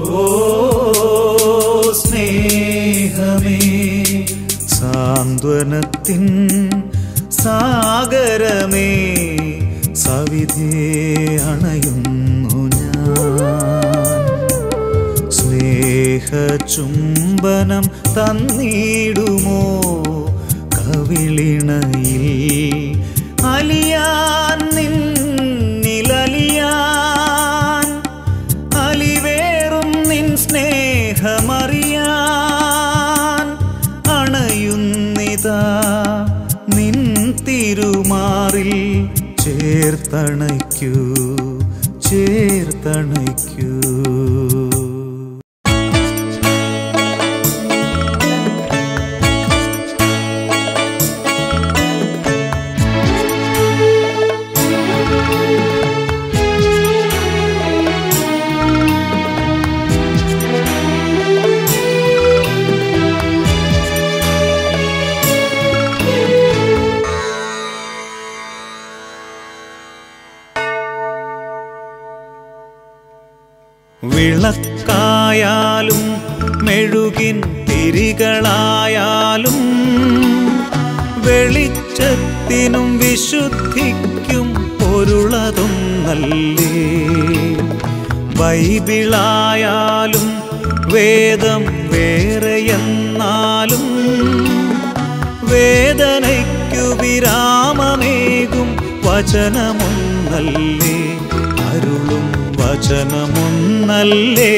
സ്നേഹമേ സാന്ത്വനത്തിൻ സാഗരമേ സവിധേ അണയുന്നു ഞാൻ സ്നേഹചുംബനം തന്നിടുമോ കവിളിണയിൽ അലിയാൻ നിന്നിലലിയാൻ അലിവേറും നിൻ സ്നേഹമറിയാൻ അണയുന്നിതാ നിൻ തിരുമാറിൽ ചേർത്തണയ്ക്കൂ ചേർത്തണയ്ക്കൂ വിളക്കായാലും മെഴുകിൻ തിരികളായാലും വെളിച്ചത്തിനും വിശുദ്ധിക്കും പൊരുളതൊന്നല്ലേ ബൈബിളായാലും വേദം വേറെയെന്നാലും വേദനയ്ക്കു വിരാമമേകും വചനമൊന്നല്ലേ അരുളും വചനമൊന്നല്ലേ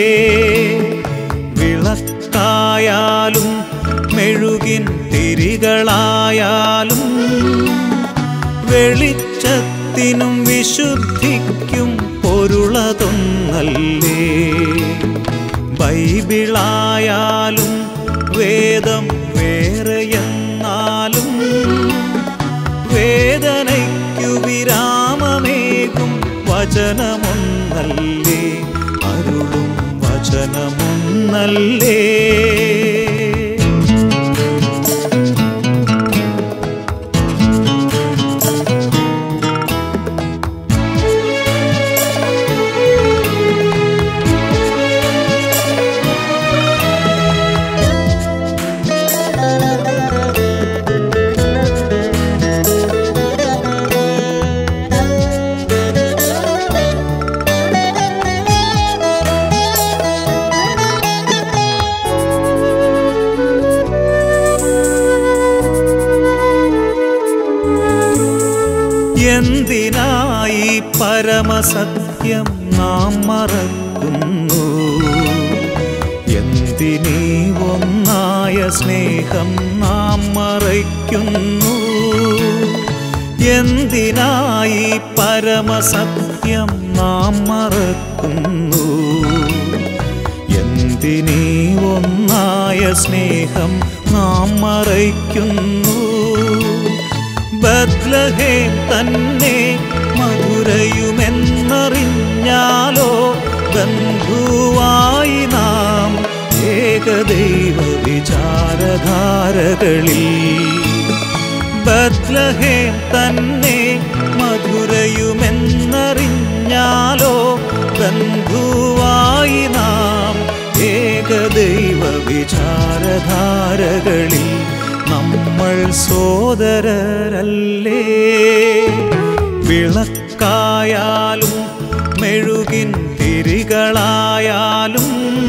വിളക്കായാലും മെഴുകിൻ തിരികളായാലും വെളിച്ചത്തിനും വിശുദ്ധിക്കും പൊരുളതൊന്നല്ലേ ബൈബിളായാലും വേദം വേറെയെന്നാലും വേദനയ്ക്കു വിരാമമേകും വചനമൊന്നല്ലേ അരുളും വചനമൊന്നല്ലേ എന്തിനായി പരമസത്യം നാം മറക്കുന്നു എന്തിനീ ഒന്നായ സ്നേഹം നാം മറയ്ക്കുന്നു എന്തിനായി പരമസത്യം നാം മറക്കുന്നു എന്തിനീ ഒന്നായ സ്നേഹം നാം മറയ്ക്കുന്നു ബദ്ലഹേം തന്നെ മധുരയുമെന്നറിഞ്ഞാലോ ബന്ധുവായി നാം ഏകദൈവ വിചാരധാരകളിൽ ബദ്ലഹേം തന്നെ മധുരയുമെന്നറിഞ്ഞാലോ ബന്ധുവായി നാം ഏകദൈവ വിചാരധാരകളിൽ നമ്മൾ സോദരരല്ലേ വിളക്കായാലും മെഴുകിൻ തിരികളായാലും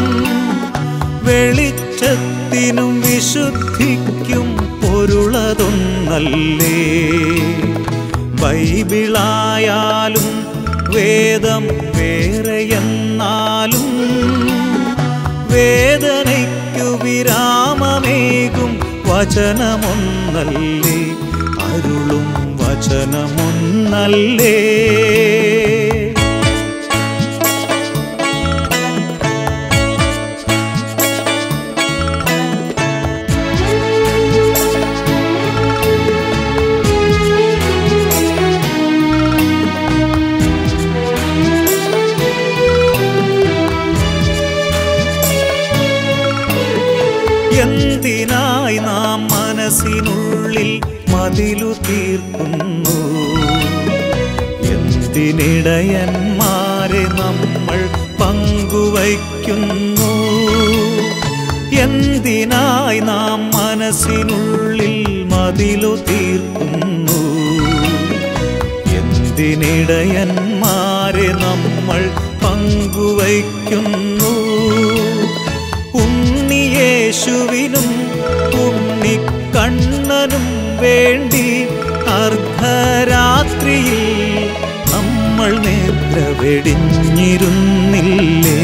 വെളിച്ചത്തിനും വിശുദ്ധിക്കും പൊരുളതൊന്നല്ലേ ബൈബിളായാലും വേദം വേറെയെന്നാലും വേദനയ്ക്കു വിരാമമേകും വചനമൊന്നല്ലേ അരുളും വചനമൊന്നല്ലേ എന്തിനായി നാം മനസ്സിനുള്ളിൽ മതിലു തീർക്കുന്നു എന്തിനിടയന്മാരെ നമ്മൾ പങ്കുവയ്ക്കുന്നു എന്തിനായി നാം മനസ്സിനുള്ളിൽ മതിലു തീർക്കുന്നു എന്തിനിടയന്മാരെ നമ്മൾ പങ്കുവയ്ക്കുന്നു ഉണ്ണിയേശുവിനും ഉണ്ണിക്കണ്ണനും വേണ്ടി അർദ്ധരാത്രിയിൽ നമ്മൾ നേത്ര വെടിഞ്ഞിരുന്നില്ലേ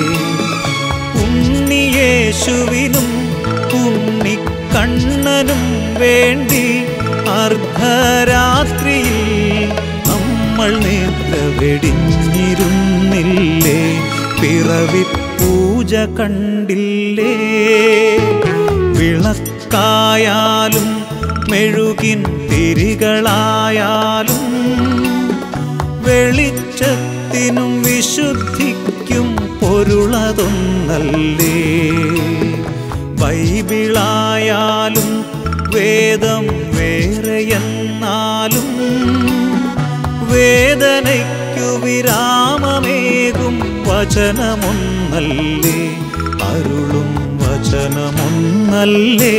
ഉണ്ണിയേശുവിനും ഉണ്ണിക്കണ്ണനും വേണ്ടി അർദ്ധരാത്രിയിൽ നമ്മൾ നേത്ര വെടിഞ്ഞിരുന്നില്ലേ പിറവി പൂജ കണ്ടില്ലേ വിളക്കായാലും മെഴുകിൻ തിരികളായാലും വെളിച്ചത്തിനും വിശുദ്ധിക്കും പൊരുളതൊന്നല്ലേ ബൈബിളായാലും വേദം വേറെയെന്നാലും വേദനയ്ക്കു വിരാമമേകും വചനമൊന്നല്ലേ അരുളും വചനമൊന്നല്ലേ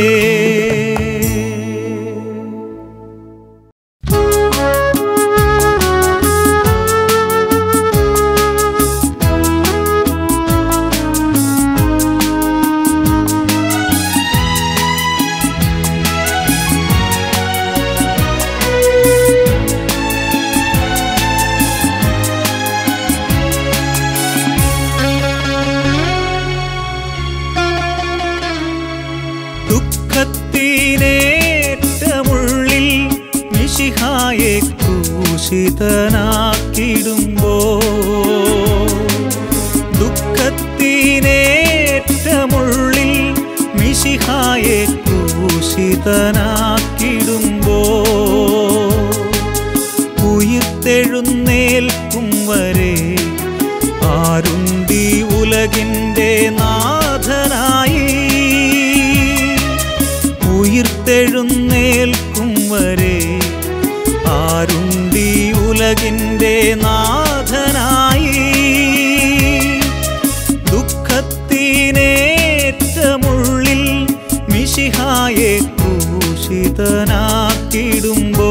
ദുഃഖത്തിനേറ്റമുള്ളിൽ മിശിഹായെ ക്രൂശിതനാക്കിടുമ്പോ ദുഃഖത്തിനേറ്റമുള്ളിൽ മിശിഹായെ ക്രൂശിതനാക്കിടുമ്പോ ഉയിർത്തെഴുന്നേൽക്കും വരെ ആരുണ്ടി ഉലകിൻ്റെ നാഥനായി ഉയിർത്തെഴുന്നേൽക്കും വരെ ആരുണ്ടി ഉലകിൻ്റെ നാഥനായി ദുഃഖത്തിനേറ്റമുള്ളിൽ മിശിഹായെ ക്രൂശിതനാക്കിടുമ്പോ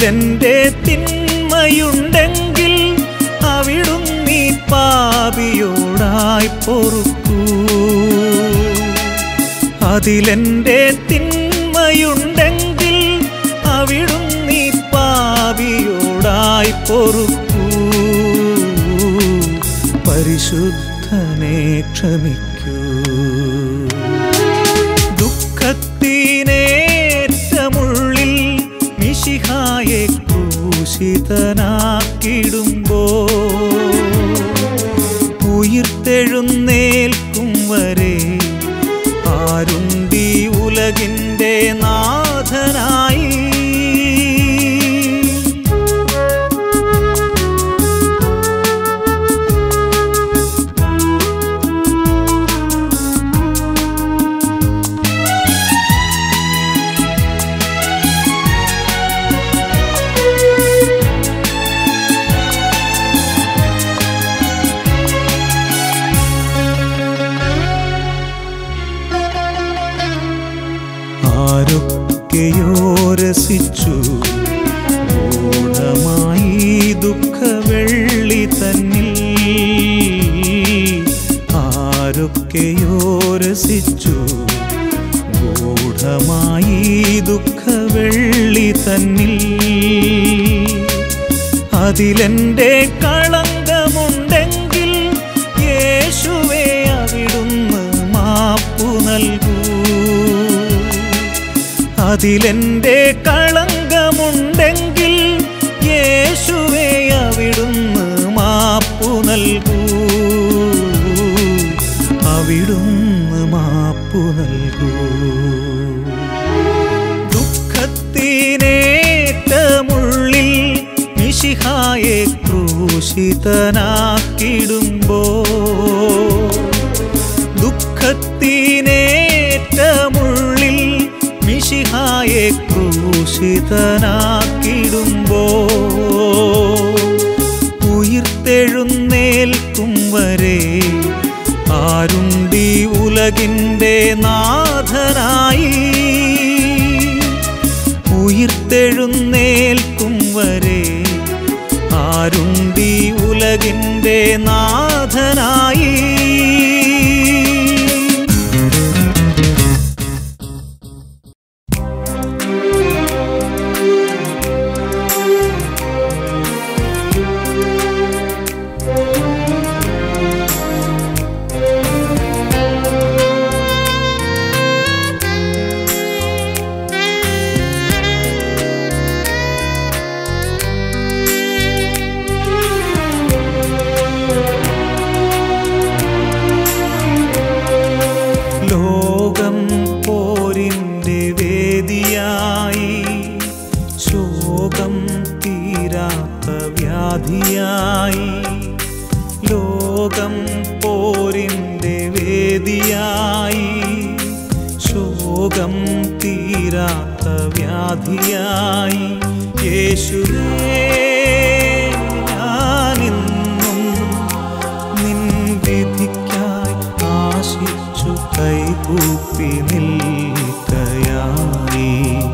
അതിലെന്റെ തിന്മയുണ്ടെങ്കിൽ അവിടുന്നീ പാപിയോടായി പൊറുക്കൂ അതിലെന്റെ തിന്മയുണ്ടെങ്കിൽ അവിടുന്നീ പാപിയോടായി പൊറുക്കൂ പരിശുദ്ധനെ ക്ഷമിക്കൂ ദുഃഖത്തിനേറ്റമുള്ളിൽ മിശിഹായെ ക്രൂശിതനാക്കിടുമ്പോ ഉയിർത്തെഴുന്നേൽക്കും വരെ ആരുണ്ടീ ഉലകിൻ്റെ നാഥനായി ആരൊക്കെയോ രസിച്ചു ഗൂഢമായി ദുഃഖവെള്ളി തന്നിൽ ആരൊക്കെയോ രസിച്ചു ഗൂഢമായി ദുഃഖവെള്ളി തന്നിൽ അതിലെന്റെ കളങ്കമുണ്ടെങ്കിൽ യേശുവേ അവിടുന്ന് മാപ്പു നൽകൂ അതിലെന്റെ കളങ്കമുണ്ടെങ്കിൽ യേശുവേ അവിടുന്ന് മാപ്പു നൽകൂ അവിടുന്ന് മാപ്പു നൽകൂ ദുഃഖത്തിനേറ്റമുള്ളിൽ മിശിഹായെ ക്രൂശിതനാക്കിടുമ്പോ ദുഃഖത്തിനേറ്റമുള്ളിൽ മിശിഹായെ ക്രൂശിതനാക്കിടുമ്പോ ഉയിർത്തെഴുന്നേൽക്കും വരെ ആരുണ്ടീ ഉലകിൻ്റെ നാഥനായി ഉയിർത്തെഴുന്നേൽക്കും വരെ ആരുണ്ടീ ഉലകിൻ്റെ നാഥനായി ലോകം പോരിൻ്റെ വേദിയായി ശോകം തീരാത്ത വ്യാധിയായി ലോകം പോരിൻ്റെ വേദിയായി ശോകം തീരാത്ത വ്യാധിയായി യേശുവേ ഞാനിന്നും നിൻ വിധിക്കായി ആശിച്ചു കൈകൂപ്പി നിൽക്കയായി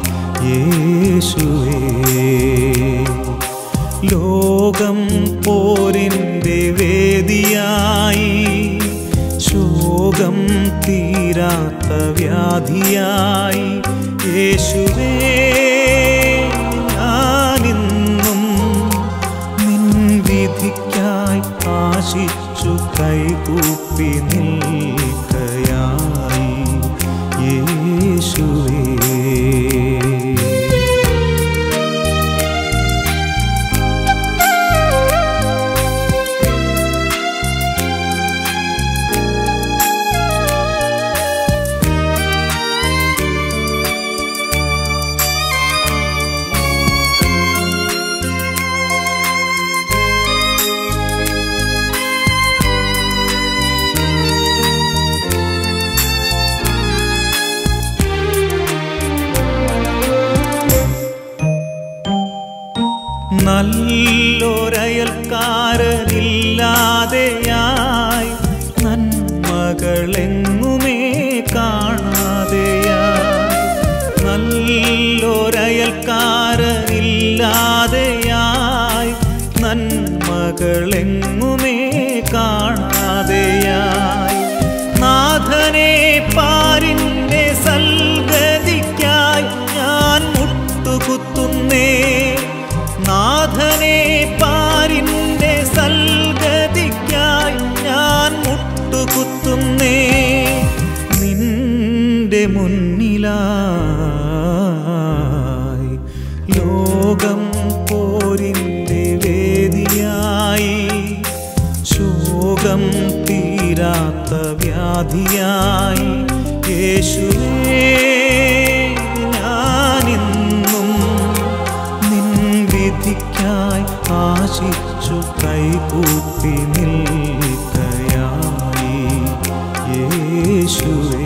യേശുവേ ലോകം പോരിൻ്റെ വേദിയായി ശോകം തീരാത്ത വ്യാധിയായി യേശുവേ ഞാനിന്നും നിൻ വിധിക്കായി ആശിച്ചു കൈകൂപ്പി നിൽക്കയായി യേശുവേ നല്ലൊരയൽക്കാരനില്ലാതെയായി നന്മകളെങ്ങുമേ കാണാതെയായി നല്ലൊരയൽക്കാരനില്ലാതെ പൂക്കളെങ്ങുമേ കാണാതെയായി നാഥനെ പാരിൻ്റെ സൽഗതിക്കായി ഞാൻ മുട്ടുകുത്തുന്നേ നാഥനെ പാരിൻ്റെ സൽഗതിക്കായി ഞാൻ മുട്ടുകുത്തുന്നേ നിന്റെ മുന്നിലായി ലോകം പോരിൻ്റെ വേദിയായി ശോകം തീരാത്ത വ്യാധിയായി യേശുവേ ഞാനിന്നും നിൻ വിധിക്കായി ആശിച്ചു കൈകൂപ്പി നിൽക്കയായി യേശുവേ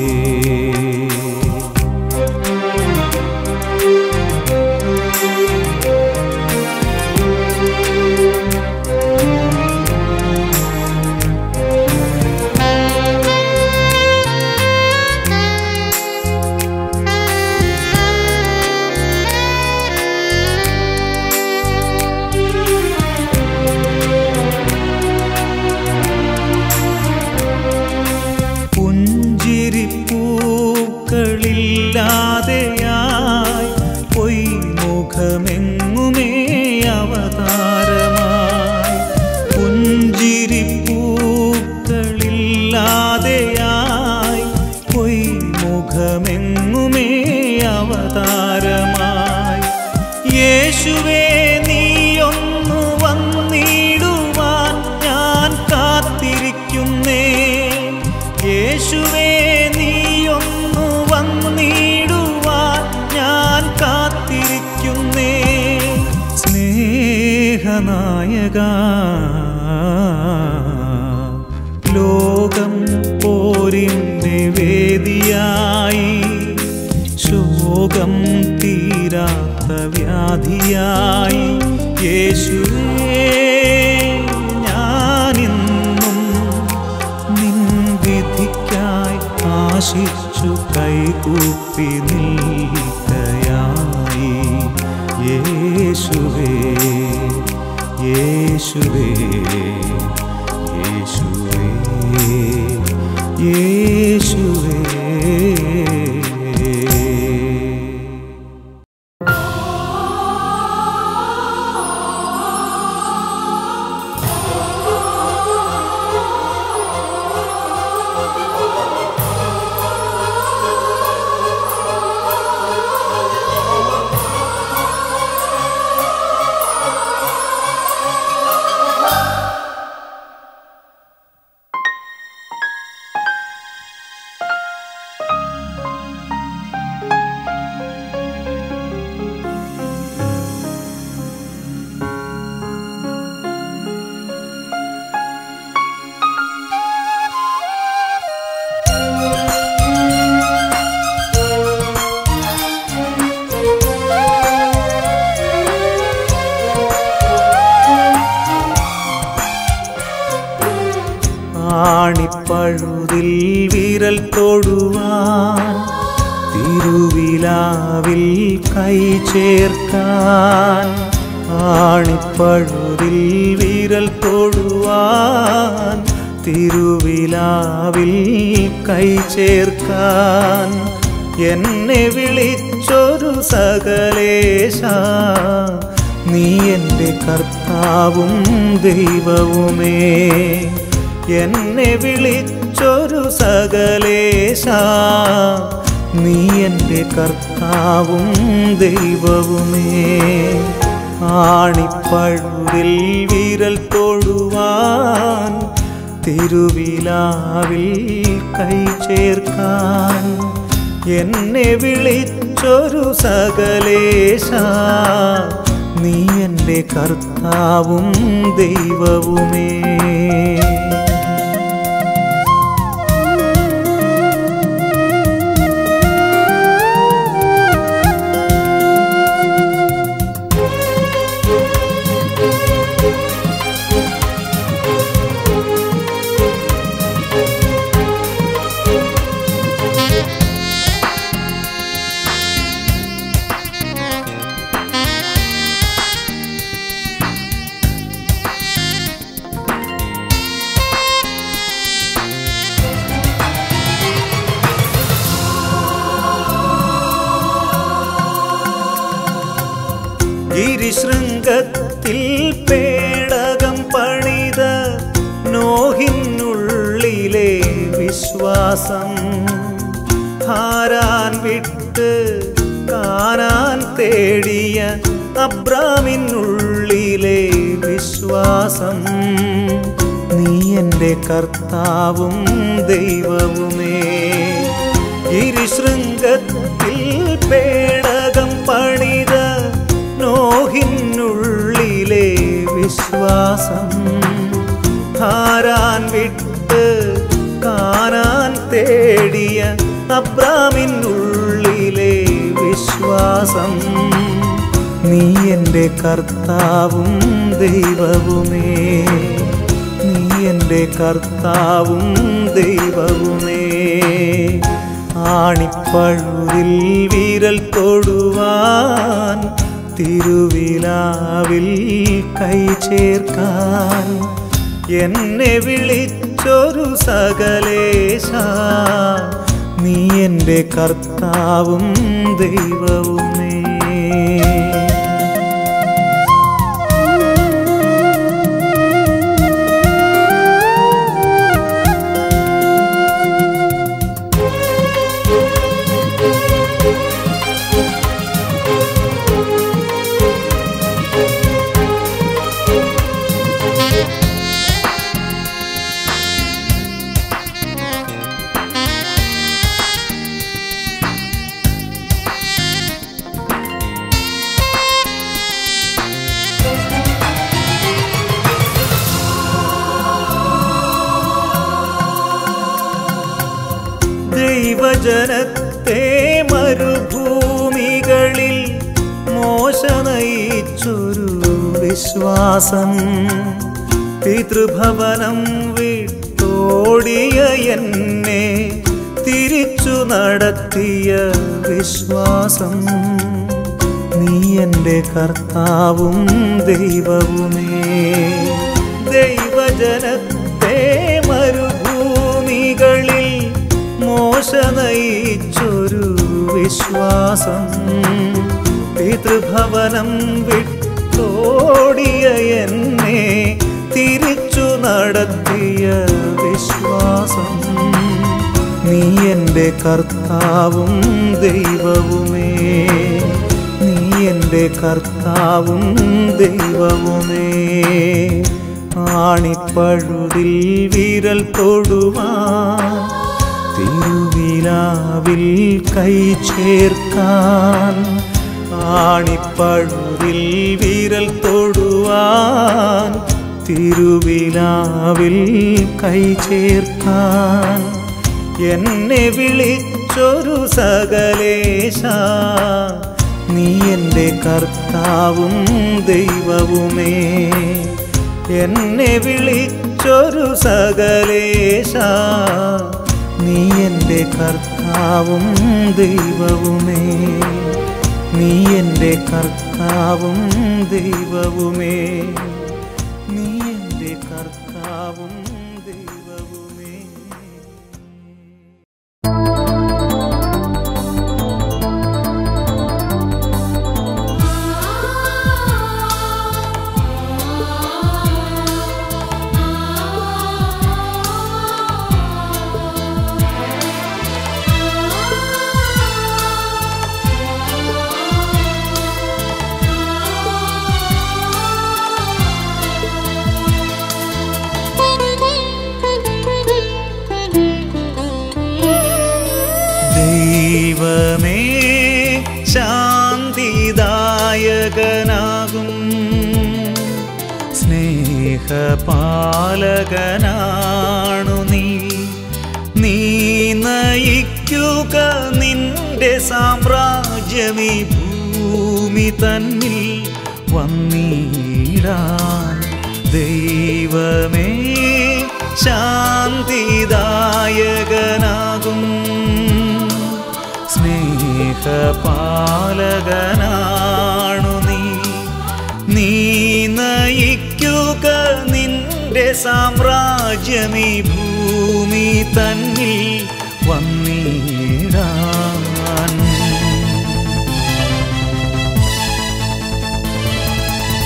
പുഞ്ചിരിപ്പൂക്കളില്ലാതെയായി പൊയ് മുഖമെങ്ങുമേ അവതാരമായി പുഞ്ചിരിപ്പൂക്കളില്ലാതെയായി പൊയ് മുഖമെങ്ങുമേ അവതാരമായി യേശുവേ നീയൊന്നു വന്നിടുവാൻ ഞാൻ കാത്തിരിക്കുന്നേ യേശുവേ നീയൊന്നു വന്നിടുവാൻ ഞാൻ കാത്തിരിക്കുന്നേ സ്നേഹനായക ലോകം പോരിൻ്റെ വേദിയായി ശോകം തീരാത്ത വ്യാധിയായി യേശുവേ ഞാനിന്നും നിൻ വിധിക്കായി ആശിച്ചു കൈകൂപ്പി നിൽക്കയായി യേശുവേ യേശുവേ യേശുവേ യേശുവേ ആണിപ്പഴുതിൽ വിരൽ തൊടുവാൻ തിരുവിലാവിൽ കൈ ചേർക്കാൻ ആണിപ്പഴുതിൽ വിരൽ തൊടുവാൻ തിരുവിലാവിൽ കൈ ചേർക്കാൻ എന്നെ വിളിച്ചൊരു സകലേശ നീ എൻ്റെ കർത്താവും ദൈവവുമേ എന്നെ വിളിച്ചൊരു സകലേശ നീ എൻ്റെ കർത്താവും ദൈവവുമേ ആണിപ്പഴുതിൽ വിരൽ തൊടുവാൻ തിരുവിലാവിൽ കൈ ചേർക്കാൻ എന്നെ വിളിച്ചൊരു സകലേശ നീ എൻ്റെ കർത്താവും ദൈവവുമേ Thank ഗിരിശൃംഗത്തിൽ പേടകം പണിത നോഹിനുള്ളിലെ വിശ്വാസം ഹാരാൻ വിട്ട് കാനാൻ തേടിയ അബ്രാമിനുള്ളിലെ വിശ്വാസം നീ എൻ്റെ കർത്താവും ദൈവവുമേ ഗിരിശൃംഗത്തിൽ പേടകം പണിത നോഹിനുള്ളിലെ വിശ്വാസം ഹാരാൻ വിട്ട് കാനാൻ തേടിയ അബ്രാമിനുള്ളിലെ വിശ്വാസം നീ എൻ്റെ കർത്താവും ദൈവവുമേ നീ എൻ്റെ കർത്താവും ദൈവവുമേ ആണിപ്പഴുതിൽ വിരൽ തൊടുവാൻ തിരുവിലാവിൽ കൈ ചേർക്കാൻ എന്നെ വിളിച്ചൊരു സകലേശ നീ എൻ്റെ കർത്താവും ദൈവവുമേ ദൈവജനത്തെ മരുഭൂമികളിൽ മോശ നയിച്ചൊരു വിശ്വാസം പിതൃഭവനം വിട്ടോടിയ എന്നെ തിരിച്ചു നടത്തിയ വിശ്വാസം നീ എൻ്റെ കർത്താവും ദൈവവുമേ ദൈവജനത്തെ മരുഭൂമികളിൽ മോശ നയിച്ചൊരു വിശ്വാസം പിതൃഭവനം വിട്ടോടിയ എന്നെ തിരിച്ചു നടത്തിയ വിശ്വാസം നീ എൻ്റെ കർത്താവും ദൈവവുമേ നീ എൻ്റെ കർത്താവും ദൈവവുമേ ആണിപ്പഴുതിൽ വിരൽ തൊടുവാൻ തിരുവിലാവിൽ കൈ ചേർക്കാൻ ആണിപ്പഴുതിൽ വിരൽ തൊടുവാൻ തിരുവിലാവിൽ കൈ ചേർക്കാൻ എന്നെ വിളിച്ചൊരു സകലേശ നീ എൻ്റെ കർത്താവും ദൈവവുമേ എന്നെ വിളിച്ചൊരു സകലേശ നീ എൻ്റെ കർത്താവും ദൈവവുമേ നീ എൻ്റെ കർത്താവും ദൈവവുമേ നീ എൻ്റെ കർത്താവും ദൈവവുമേ ദൈവമേ ശാന്തിദായകനാകും സ്നേഹപാലകനാണു നീ നീ നയിക്കുക നിന്റെ സാമ്രാജ്യമീ ഭൂമി തന്നിൽ വന്നിടാൻ ദൈവമേ ശാന്തിദായകനാകും സ്നേഹപാലകനാണു നീ നീ നയിക്കുക നിന്റെ സാമ്രാജ്യമീ ഭൂമി തന്നിൽ വന്നിടാൻ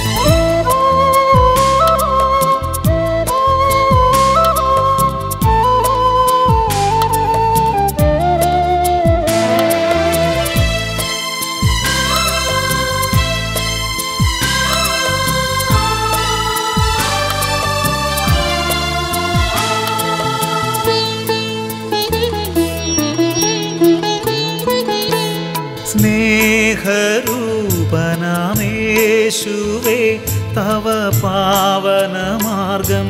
സ്നേഹരൂപനാമേശുവേ തവ പാവനമാർഗം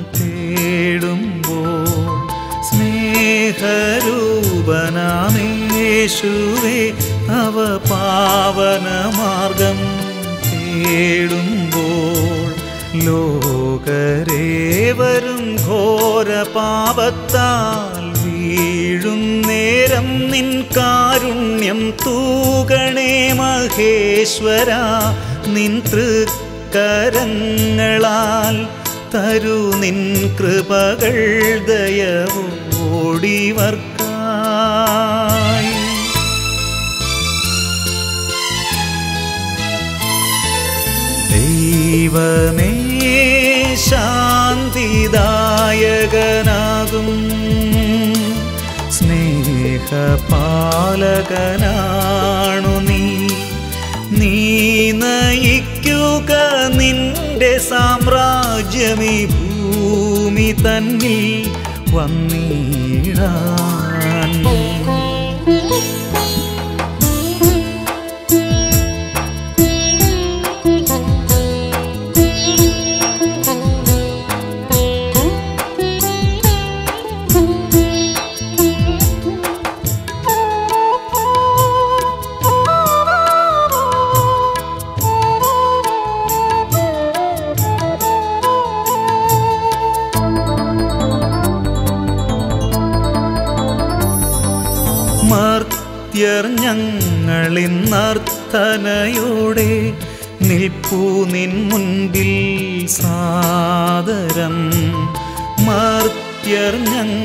തേടുമ്പോൾ സ്നേഹരൂപനാമേശുവേ തവ പാവനമാർഗം തേടുമ്പോൾ ലോകരേവരും ഘോര പാപത്താൽ വീഴും നേരം നിൻ കാരുണ്യം തൂകണേ മഹേശ്വര നിൻ തൃക്കരങ്ങളാൽ തരു നിൻ കൃപകൾ ദയവോടിവർക്കായി ദൈവമേ ശാന്തിദായകനാകും സ്നേഹപാലകനാണു നീ നീ നയിക്കുക നിന്റെ സാമ്രാജ്യമീ ഭൂമി തന്നിൽ വന്നിടാൻ മർത്യർ ഞങ്ങളിന്നർത്ഥനയോടെ നിൽപ്പൂ നിൻ മുൻപിൽ സാദരം മർത്യർ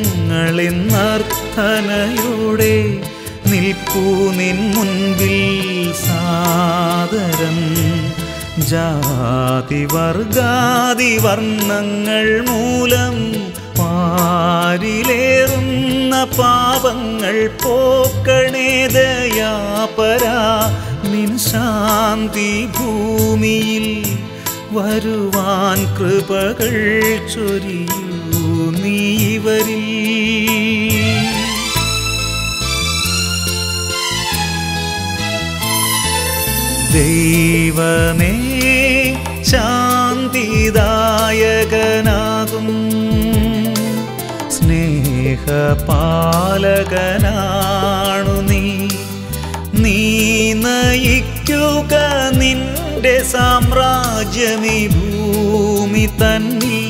ഞങ്ങളിന്നർത്ഥനയോടെ നിൽപ്പൂ നിൻ മുൻപിൽ സാദരം ജാതി വർഗാതി വർണ്ണങ്ങൾ മൂലം പാരിലേറുന്ന പാപങ്ങൾ പോക്കണേ ദയാപരാ നിൻ ശാന്തി ഭൂമിയിൽ വരുവാൻ കൃപകൾ ചൊരിയൂ നീവരിൽ ദൈവമേ ശാന്തിദായകനാകും സ്നേഹപാലകനാണു നീ നീ നയിക്കുക നിന്റെ സാമ്രാജ്യമീ ഭൂമി തന്നിൽ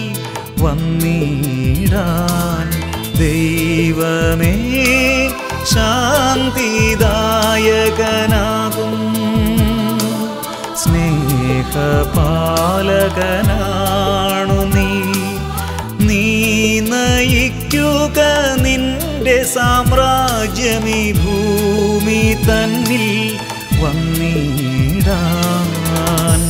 വന്നിടാൻ ദൈവമേ ശാന്തിദായകനാകും സ്നേഹപാലകനാണു നീ നീ നയിക്കുക നിന്റെ സാമ്രാജ്യമീ ഭൂമി തന്നിൽ വന്നിടാൻ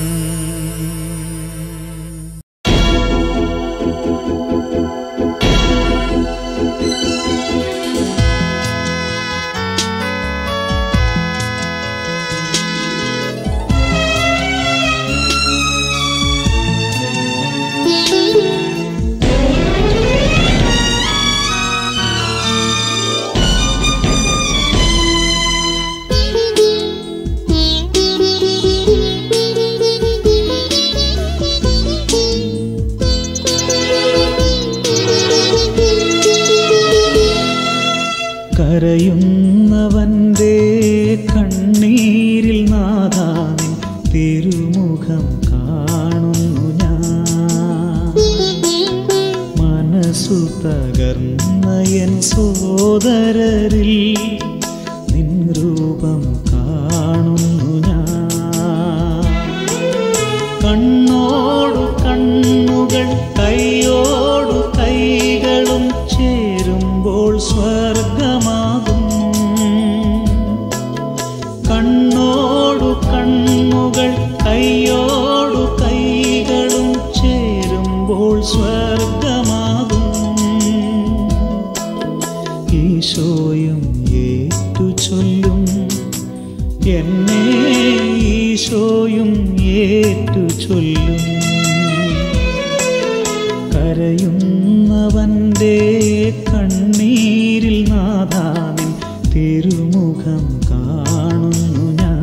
കരയുന്നവന്റെ കണ്ണീരിൽ നാദാനിൻ തിരുമുഖം കാണുന്നു ഞാൻ മനസ്സു തകർന്ന എൻ സോദരരിൽ നിൻ രൂപം കാണുന്നു ഞാൻ കണ്ണോടു കണ്ണുകൾ കൈയോടു കൈകളും ചേരുമ്പോൾ സ്വർഗമാകും കണ്ണോടു കണ്ണുകൾ കൈയോടു കൈകളും ചേരുമ്പോൾ സ്വർഗമാകും ഈശോയും ഏറ്റു ചൊല്ലും എന്നെ ഈശോയും ഏറ്റു ചൊല്ലും കരയുന്നവന്റെ കണ്ണീരിൽ നാദാനിൻ തിരുമുഖം കാണുന്നു ഞാൻ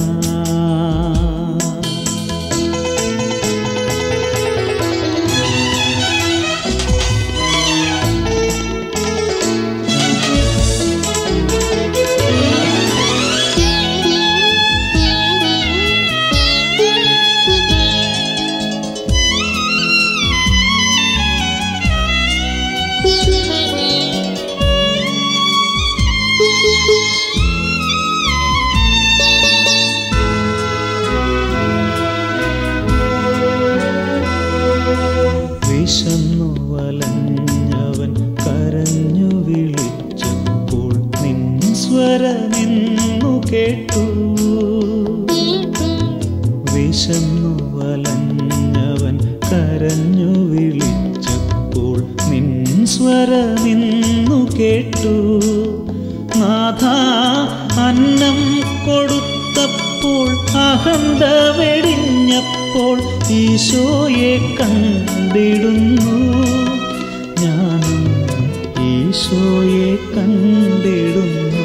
ചെന്നു വലഞ്ഞവൻ കരഞ്ഞു വിളിച്ചപ്പോൾ നിൻ സ്വരമിന്നു കേട്ടു നാഥ അന്നം കൊടുത്തപ്പോൾ അഹന്ത വെടിഞ്ഞപ്പോൾ ഈശോയെ കണ്ടിടുന്നു ഞാനും ഈശോയെ കണ്ടിടുന്നു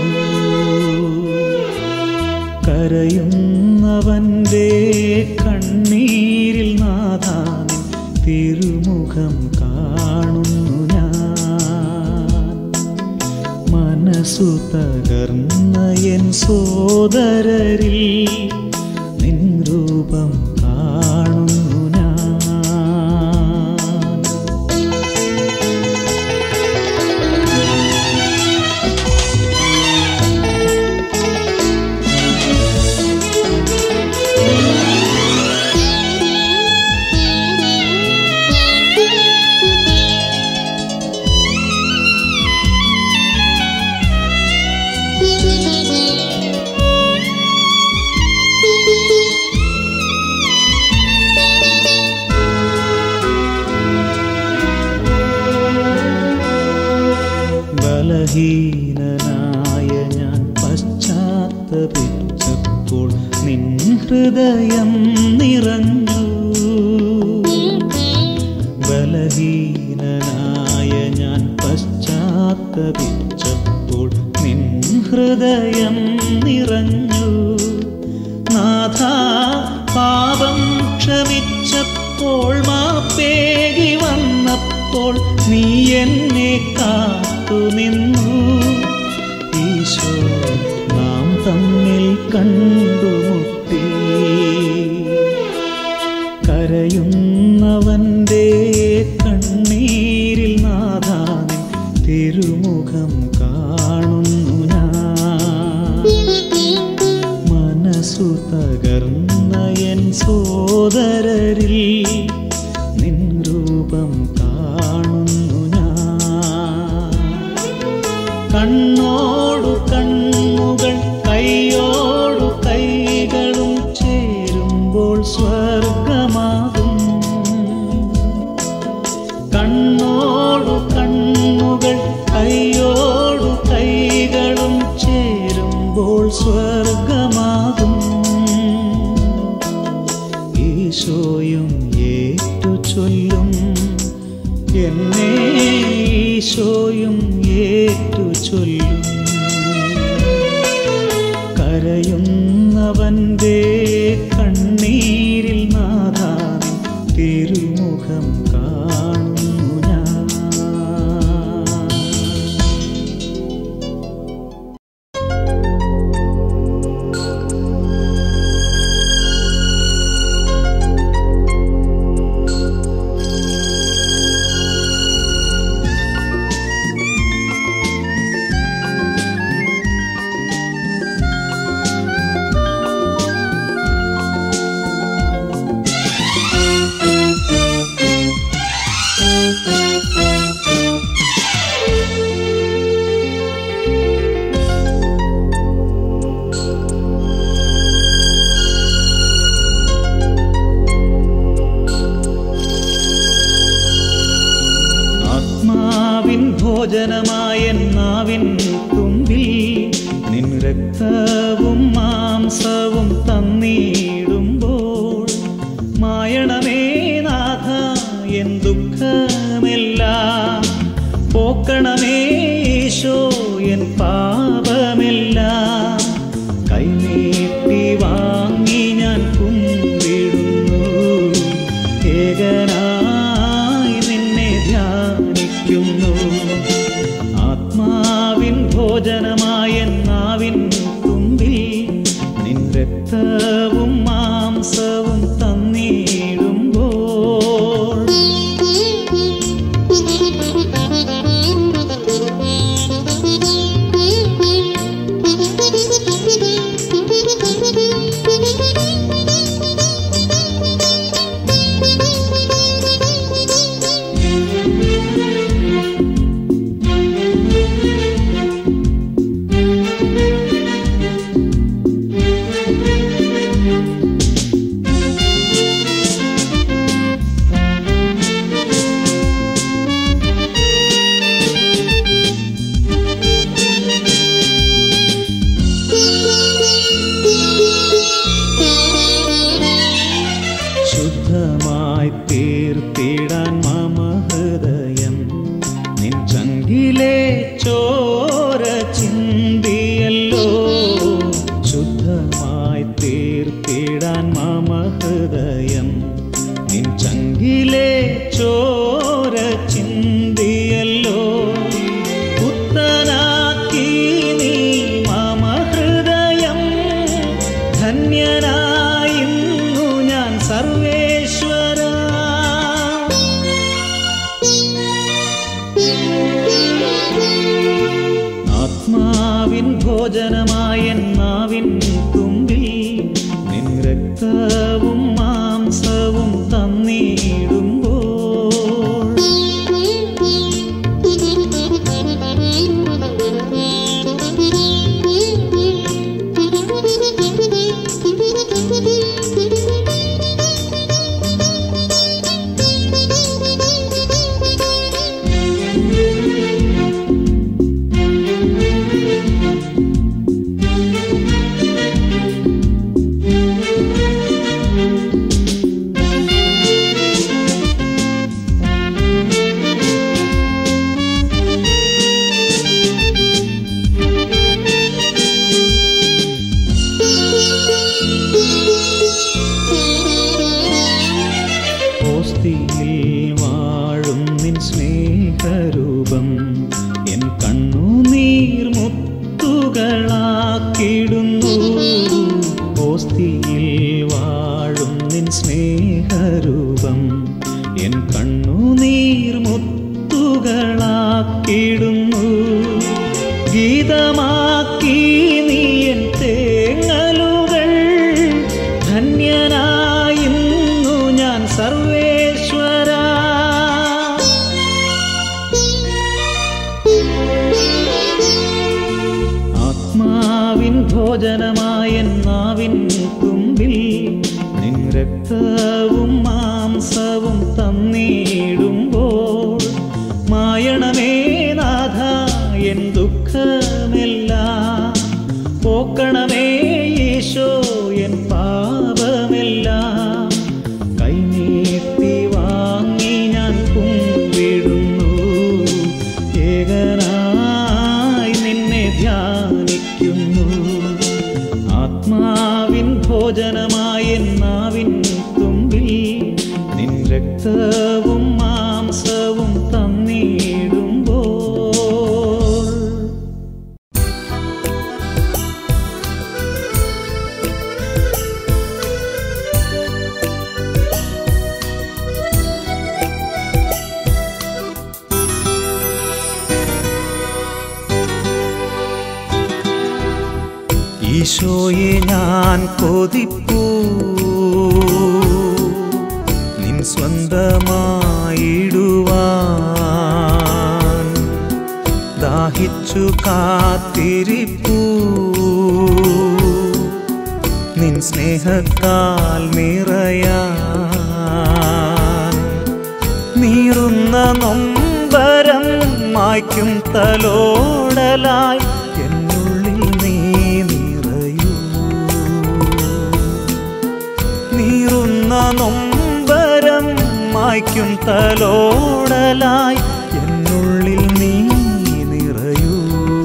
കരയുന്നവൻ്റെ കണ്ണീരിൽ നാഥാനിൻ തിരുമുഖം കാണുന്നു ഞാൻ മനസ്സു തകർന്ന എൻ സോദരരിൽ നിൻ രൂപം കാണുന്നു ഞാൻ ബലഹീനനായ ഞാൻ പശ്ചാത്തപിച്ചപ്പോൾ നിൻ ഹൃദയം നിറഞ്ഞു ബലഹീനനായ ഞാൻ പശ്ചാത്തപിച്ചപ്പോൾ നിൻ ഹൃദയം നിറഞ്ഞു നാഥ പാപം ക്ഷമിച്ചപ്പോൾ മാപ്പേകി വന്നപ്പോൾ നീ എന്നെ കാത്തു നിന്നു ഈശോ നാം തമ്മിൽ കണ്ടുമുട്ടി കരയുന്നവൻ്റെ കണ്ണീരിൽ നാഥാനിൻ തിരുമുഖം കാണുന്നു ഞാൻ മനസ്സു തകർന്ന എൻ സോദരരിൽ നിൻ രൂപം കാണുന്നു ഞാൻ കണ്ണോടു കണ്ണുകൾ കൈയോടു കൈകളും ചേരുമ്പോൾ സ്വർഗമാകും കണ്ണോടു കണ്ണുകൾ കൈയോടു കൈകളും ചേരുമ്പോൾ സ്വർഗമാകും ഈശോയും ഏറ്റു ചൊല്ലും എന്നെ ഈശോയും ഏറ്റു ചൊല്ലും കരയുന്നവൻ്റെ കണ്ണീരിൽ നാഥാവിൻ തിരുമുഖം കാണുന്നു ഞാൻ ആത്മാവിൻ ഭോജനമായ നാവിൻ തുമ്പിൽ നിൻ രക്തവും മാംസവും തന്നിടുമ്പോൾ മായണമേ നാഥ എൻ ദുഃഖമെല്ലാം പോക്കണമേ ഈശോ എൻ പാപമെല്ലാം കൈനീട്ടി വാങ്ങി ഞാൻ കുമ്പിടുന്നു ഏകനായി നിന്നെ ധ്യാനിക്കുന്നു ആത്മാവിൻ ഭോജനമായ നാവിൻ തുമ്പിൽ നിൻ രക്തവും മാംസവും തന്നിടുമ്പോൾ Thank you. ശുദ്ധമായി തീർത്തിടാൻ മമ ഹൃദയം നിൻ ചങ്കിലെ ചോര ചിന്തിയല്ലോ ശുദ്ധമായി തീർത്തിടാൻ മമ ഹൃദയം നിൻ ചങ്കിലെ ചോര ചിന്തിയല്ലോ പുത്തനാക്കി നീ മമ ഹൃദയം ധന്യനായിന്നു ഞാൻ സർവേശ്വര ആത്മാവിൻ ഭോജനമായ നാവിൻ തുമ്പിൽ നിൻ രക്തവും മാംസവും തന്നിടുമ്പോൾ ഓസ്തിയിൽ വാഴും നിൻ സ്നേഹരൂപം എൻ കണ്ണുനീർ മുത്തുകളാക്കിടുന്നു ഓസ്തിയിൽ വാഴും നിൻ സ്നേഹരൂപം എൻ കണ്ണുനീർ മുത്തുകളാക്കിടുന്നു ഗീതമാക്കി നീ എൻ തേങ്ങലുകൾ ധന്യനായിന്നു ഞാൻ സർവേശ്വര ആത്മാവിൻ ഭോജനമായ നാവിൻ തുമ്പിൽ നിൻ രക്തവും മാംസവും തന്നിടുമ്പോൾ മായണമേ നാഥ എൻ ദുഃഖമെല്ലാം പോക്കണമേ ഈശോ എൻ പാപമെല്ലാം കൈനീട്ടി വാങ്ങി ഞാൻ കുമ്പിടുന്നു ഏകനായി നിന്നെ ധ്യാനിക്കുന്നു ആത്മാവിൻ ഭോജനമായ നാവിൻ തുമ്പിൽ നിൻ രക്തവും മാംസവും തന്നിടുമ്പോൾ ഈശോയെ ഞാൻ കൊതിപ്പൂ നിൻ സ്വന്തമായിടുവാൻ ദാഹിച്ചു കാത്തിരിപ്പൂ നിൻ സ്നേഹത്താൽ നിറയാൻ നീറുന്ന നൊമ്പരം മായ്ക്കും തലോടലായി എന്നുള്ളിൽ നീ നിറയൂ നീറുന്ന നൊമ്പരം മായ്ക്കും തലോടലായി എന്നുള്ളിൽ നീ നിറയൂ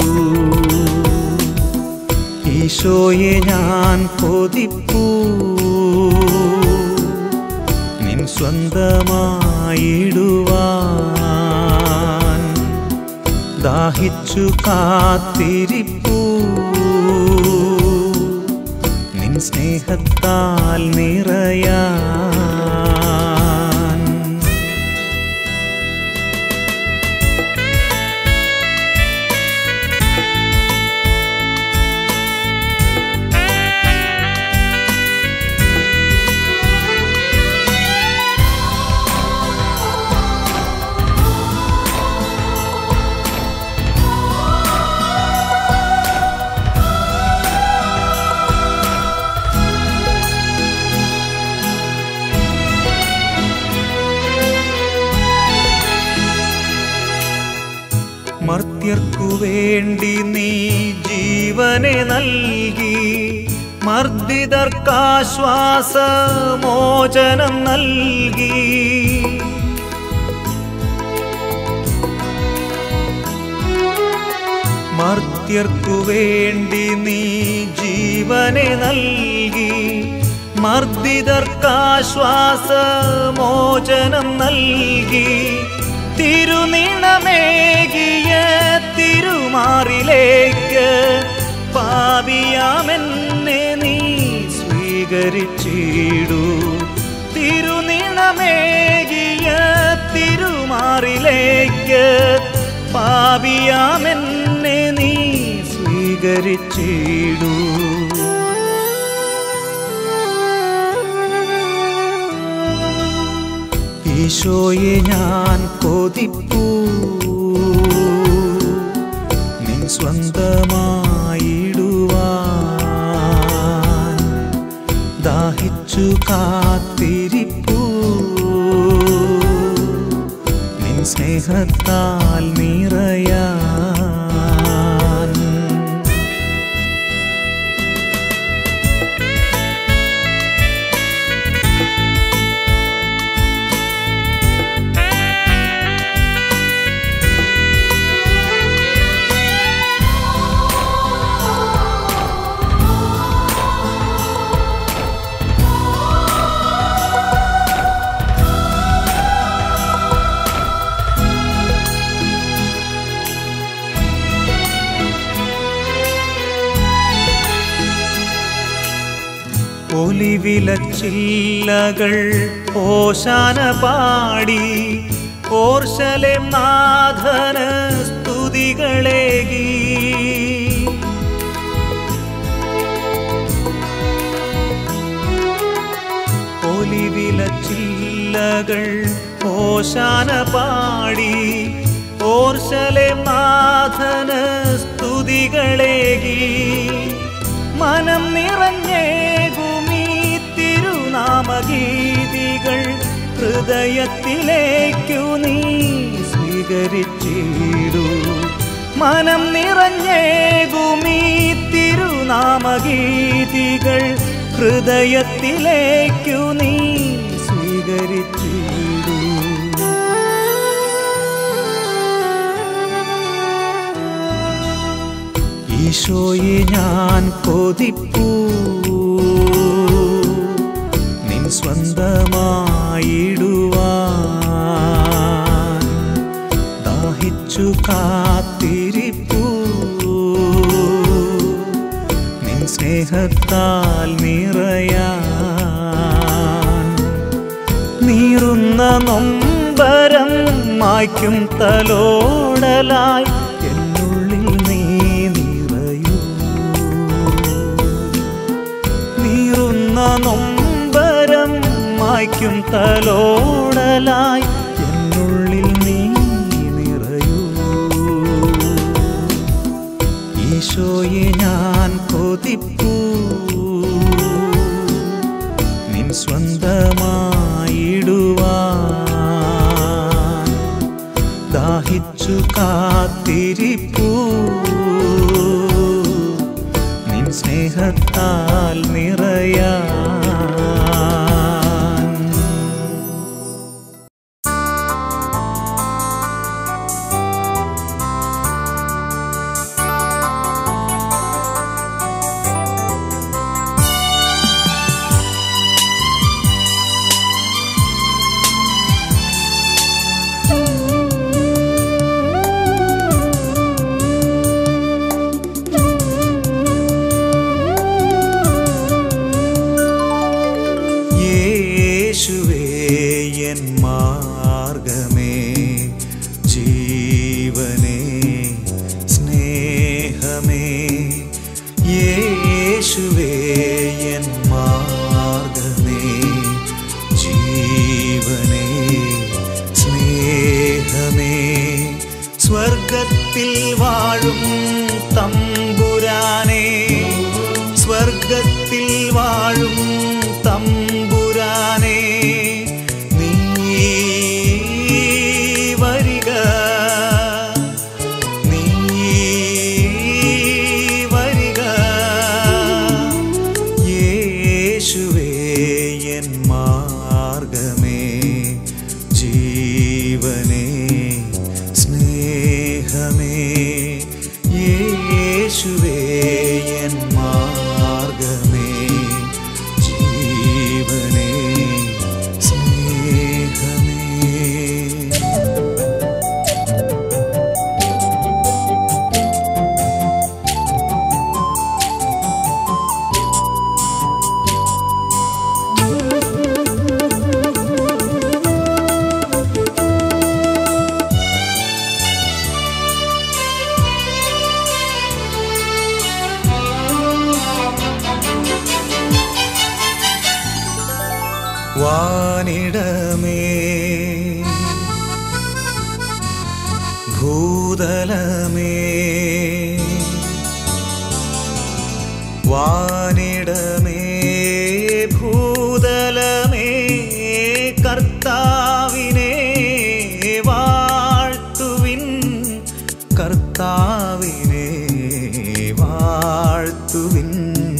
ഈശോയെ ഞാൻ കൊതിപ്പൂ നിൻ സ്വന്തമായിടുവാൻ ദാഹിച്ചു കാത്തിരിപ്പൂ നിൻ സ്നേഹത്താൽ നിറയാൻ മർത്യർക്കു വേണ്ടി നീ ജീവനെ നൽകി മർദ്ദിതർക്കാശ്വാസ മോചനം നൽകി മർത്യർക്കു വേണ്ടി നീ ജീവനെ നൽകി മർദ്ദിതർക്കാശ്വാസ മോചനം നൽകി തിരുനിണമേകിയ തിരുമാറിലേക്ക് പാപിയാമെന്നെ നീ സ്വീകരിച്ചിടൂ തിരുനിണമേകിയ തിരുമാറിലേക്ക് പാപിയാമെന്നെ നീ സ്വീകരിച്ചിടൂ ഈശോയെ ഞാൻ കൊതിപ്പൂ നിൻ സ്വന്തമായിടുവാൻ ദാഹിച്ചു കാത്തിരിപ്പൂ നിൻ സ്നേഹത്താൽ നിറയാൻ ഒലിവിലച്ചില്ലകൾ ഓശാന പാടി ഓർശലേം നാഥന് സ്തുതികളേകി ഒലിവിലച്ചില്ലകൾ ഓശാന പാടി ഓർശലേം നാഥന് സ്തുതികളേകി മനം നിറഞ്ഞേകുമീ തിരുനാമഗീതികൾ ഹൃദയത്തിലേക്കു നീ സ്വീകരിച്ചിടൂ മനം നിറഞ്ഞേകുമീ തിരുനാമഗീതികൾ ഹൃദയത്തിലേക്കു നീ സ്വീകരിച്ചിടൂ ഈശോയെ ഞാൻ കൊതിപ്പൂ നിൻ സ്വന്തമായിടുവാൻ ദാഹിച്ചു കാത്തിരിപ്പൂ നിൻ സ്നേഹത്താൽ നിറയാൻ നീറുന്ന നൊമ്പരം മായ്ക്കും തലോടലായി എന്നുള്ളിൽ നീ നിറയൂ നീറുന്ന നൊമ്പരം മായ്ക്കും തലോടലായി എന്നുള്ളിൽ നീ നിറയൂ ഈശോയെ ഞാൻ കൊതിപ്പൂ നിൻ സ്വന്തമായിടുവാൻ ദാഹിച്ചു കാത്തിരിപ്പൂ നിൻ സ്നേഹത്താൽ നിറയാൻ യേശുവേ എൻ മാർഗമേ ജീവനേ സ്നേഹമേ യേശുവേ എൻ മാർഗമേ ജീവനേ സ്നേഹമേ സ്വർഗത്തിൽ വാഴും തമ്പുരാനേ സ്വർഗത്തിൽ വാഴും തമ്പുരാനേ നീ വരിക നീ വരിക വാനിടമേ ഭൂതലമേ വാനിടമേ ഭൂതലമേ കർത്താവിനെ വാഴ്ത്തുവിൻ കർത്താവിനെ വാഴ്ത്തുവിൻ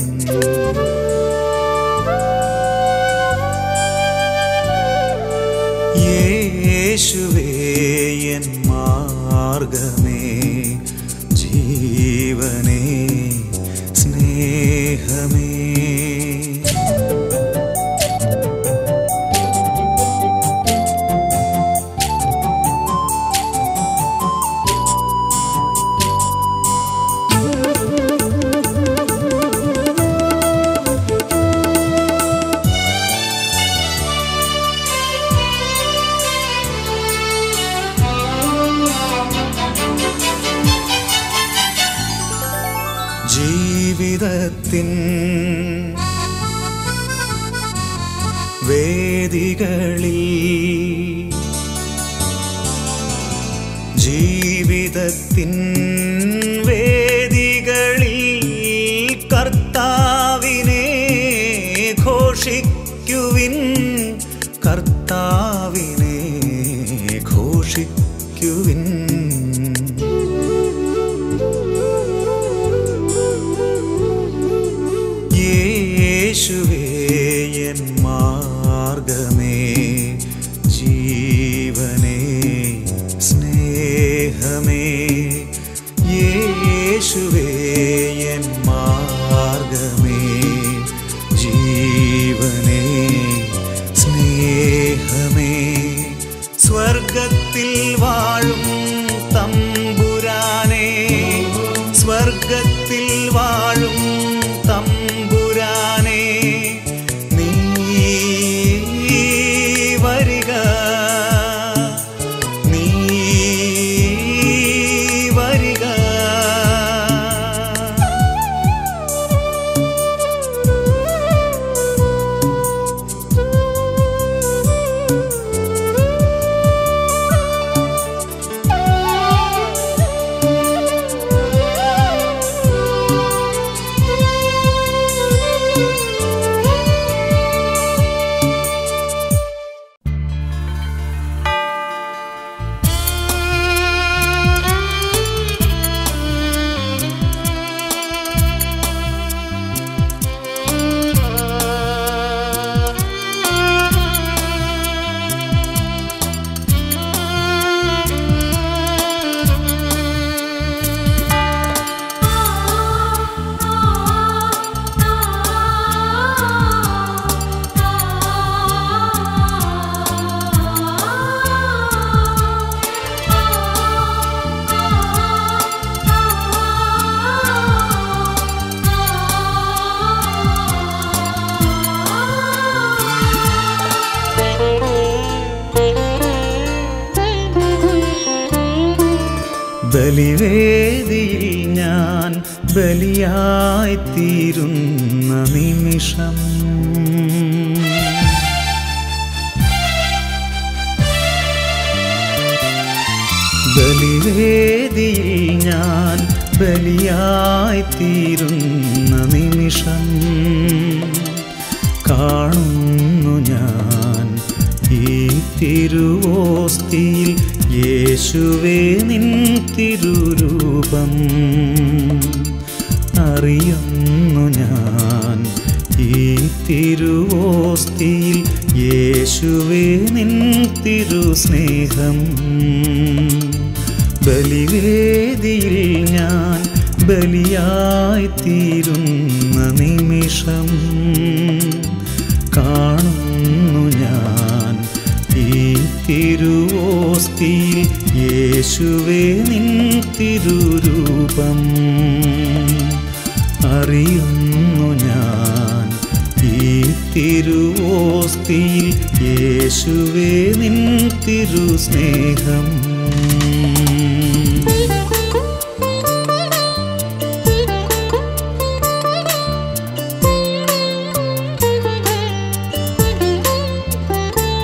യേശുവേ എൻ മാർഗമേ ജീവനേ സ്നേഹമേ ജീവിതത്തിൻ വേദികളിൽ ജീവിതത്തിൻ വേദികളിൽ കർത്താവിനെ ഘോഷിക്കുവിൻ കർത്താവിനെ ഘോഷിക്കുവിൻ യേശുവേ എൻ മാർഗമേ ജീവനേ സ്നേഹമേ യേശുവേ എൻ മാർഗമേ ജീവനേ സ്നേഹമേ സ്വർഗത്തിൽ വാഴും തമ്പുരാനെ സ്വർഗത്തിൽ വാഴും തമ്പുരാനെ നീ വരിക നീ വരിക ബലിവേദിയിൽ ഞാൻ ബലിയായിത്തീരുന്ന നിമിഷം ബലിവേദിയിൽ ഞാൻ ബലിയായിത്തീരുന്ന നിമിഷം കാണുന്നു ഞാൻ ഈ തിരുവോസ്തിയിൽ യേശുവേ നിൻ തിരുരൂപം അറിയുന്നു ഞാൻ ഈ തിരുവോസ്തിയിൽ യേശുവേ നിൻ തിരുസ്നേഹം ബലിവേദിയിൽ ഞാൻ ബലിയായിത്തീരുന്ന നിമിഷം കാണുന്നു ഞാൻ ഈ തിരുവോസ്തിയിൽ യേശുവേ നിൻ തിരുരൂപം അറിയുന്നു ഞാൻ ഈ തിരുവോസ്തിയിൽ യേശുവേ നിൻ തിരുസ്നേഹം Thank you.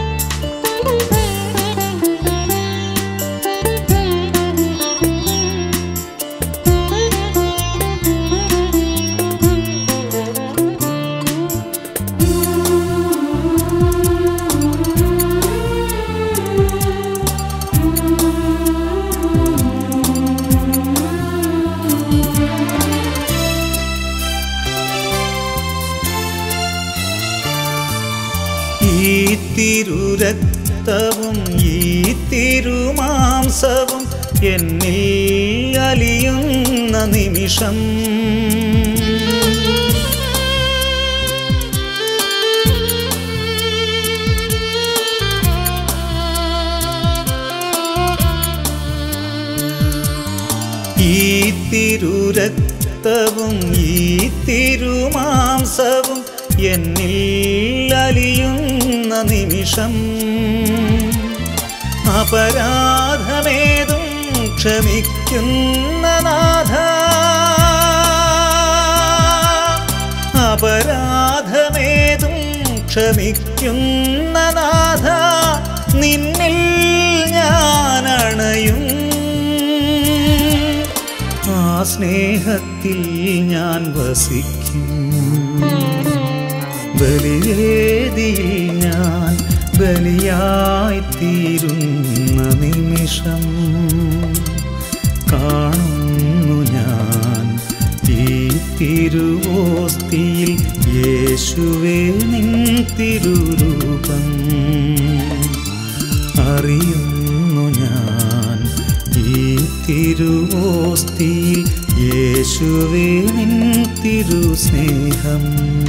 രക്തവും ഈ തിരുമാംസവും എന്നിൽ അലിയുന്ന നിമിഷം ഈ തിരുരക്തവും ഈ തിരുമാംസവും എന്നിൽ അലിയുന്ന നിമിഷം അപരാധമേതും ക്ഷമിക്കുന്ന നാഥ അപരാധമേതും ക്ഷമിക്കുന്ന നാഥ നിന്നിൽ ഞാൻ അണയും ആ സ്നേഹത്തിൽ ഞാൻ വസിക്കും ബലിവേദിയിൽ ഞാൻ ബലിയായി തീരുന്ന നിമിഷം കാണുന്നു ഞാൻ ഈ തിരുവോസ്തിയിൽ യേശുവേ നിൻ തിരുരൂപം അറിയുന്നു ഞാൻ ഈ തിരുവോസ്തിയിൽ യേശുവേ നിൻ തിരുസ്നേഹം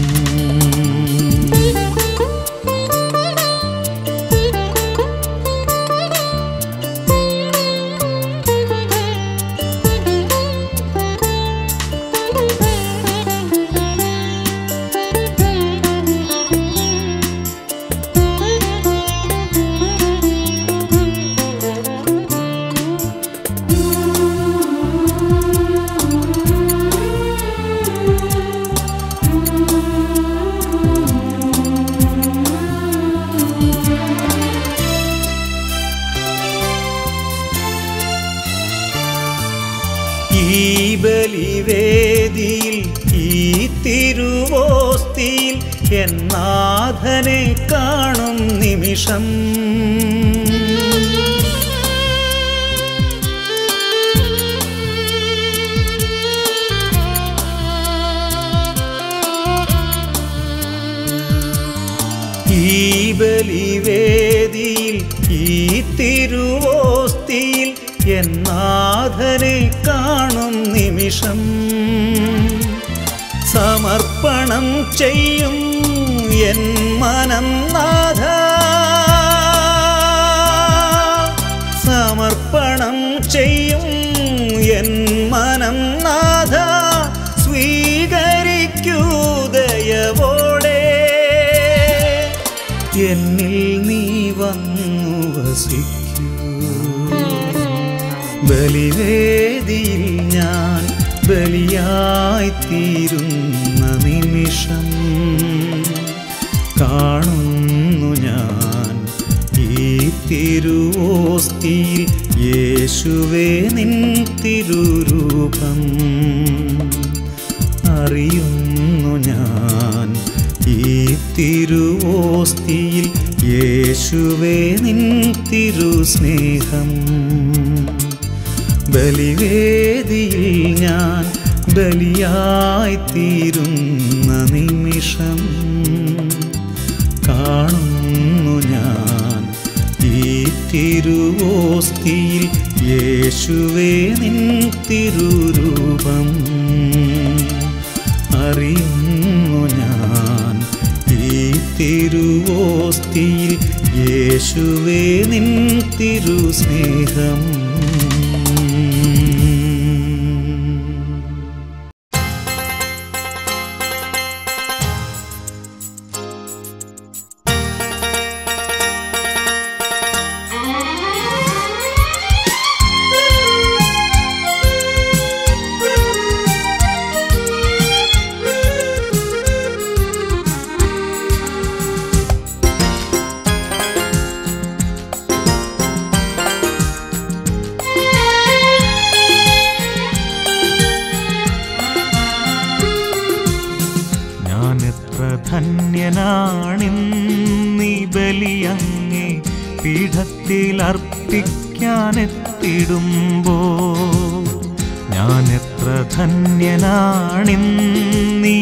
ഈ ബലിവേദിയിൽ ഈ തിരുവോസ്തിയിൽ എന്നാഥനെ കാണും നിമിഷം ഈ ബലിവേദിയിൽ ഈ തിരുവോസ്തിയിൽ എന്നാഥനെ കാണും നിമിഷം സമർപ്പണം ചെയ്യും എൻ മനം നാഥ സമർപ്പണം ചെയ്യും എൻ മനം നാഥ സ്വീകരിക്കൂ ദയവോടെ എന്നിൽ നീ വന്നു വസിക്കൂ ബലിവേദിയിൽ ഞാൻ ബലിയായി തീരുന്ന നിമിഷം കാണുന്നു ഞാൻ ഈ തിരുവോസ്തിയിൽ യേശുവേ നിൻ തിരുരൂപം അറിയുന്നു ഞാൻ ഈ തിരുവോസ്തിയിൽ യേശുവേ നിൻ തിരുസ്നേഹം ബലിവേദിയിൽ ഞാൻ ബലിയായി തീരുന്ന നിമിഷം കാണുന്നു ഞാൻ ഈ തിരുവോസ്തിയിൽ യേശുവേ നിൻ തിരുരൂപം അറിയുന്നു ഞാൻ ഈ തിരുവോസ്തിയിൽ യേശുവേ നിൻ തിരുസ്നേഹം ഞാൻ എത്ര ധന്യനാണിന്നീ ബലിയങ്ങേ പീഠത്തിൽ അർപ്പിക്കാനെത്തിടുമ്പോ ഞാൻ എത്ര ധന്യനാണിന്നീ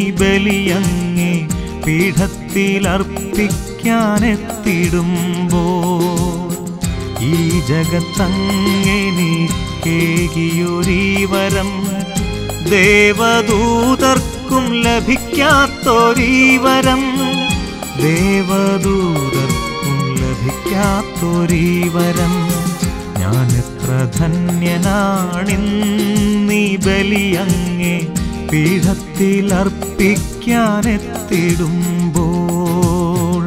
ബലിയങ്ങേ പീഠത്തിൽ അർപ്പിക്കാനെത്തിടുമ്പോ ജഗത്തങ്ങെനിക്കേകിയൊരീവരം ദേവദൂതർക്കും ലഭിക്കാത്തൊരീവരം ദേവദൂതർക്കും ലഭിക്കാത്തൊരീവരം ഞാൻ എത്ര ധന്യനാണിന്നീ ബലിയങ്ങേ പീഠത്തിലർപ്പിക്കാനെത്തിടുമ്പോൾ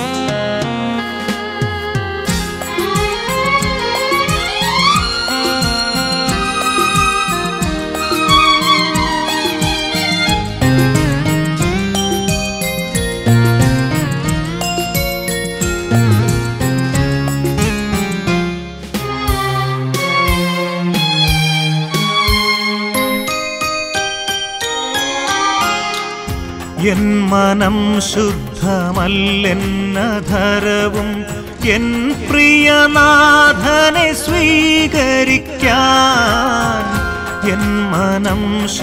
എൻ മനം ശുദ്ധമല്ലെന്നധരവും എൻ പ്രിയനാഥനെ സ്വീകരിക്കാൻ എൻ മനം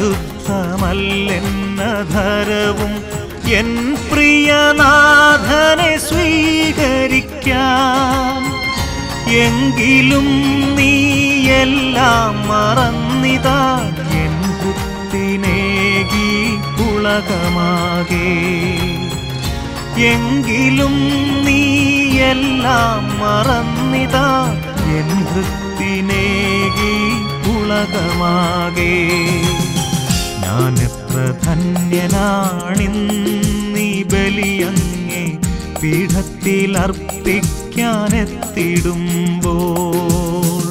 ശുദ്ധമല്ലെന്നധരവും എൻ പ്രിയനാഥനെ സ്വീകരിക്കാൻ എങ്കിലും നീ എല്ലാം മറന്നിതാ എൻ കുത്തിനേകി ഉളകമാകെ എങ്കിലും നീ എല്ലാം മറന്നിതാ എൻ വൃത്തിനേകി ഉളകമാകെ ഞാൻ എത്ര ധന്യനാണിന്നീ ബലിയങ്ങേ പീഠത്തിലർപ്പിക്കാനെത്തിടുമ്പോൾ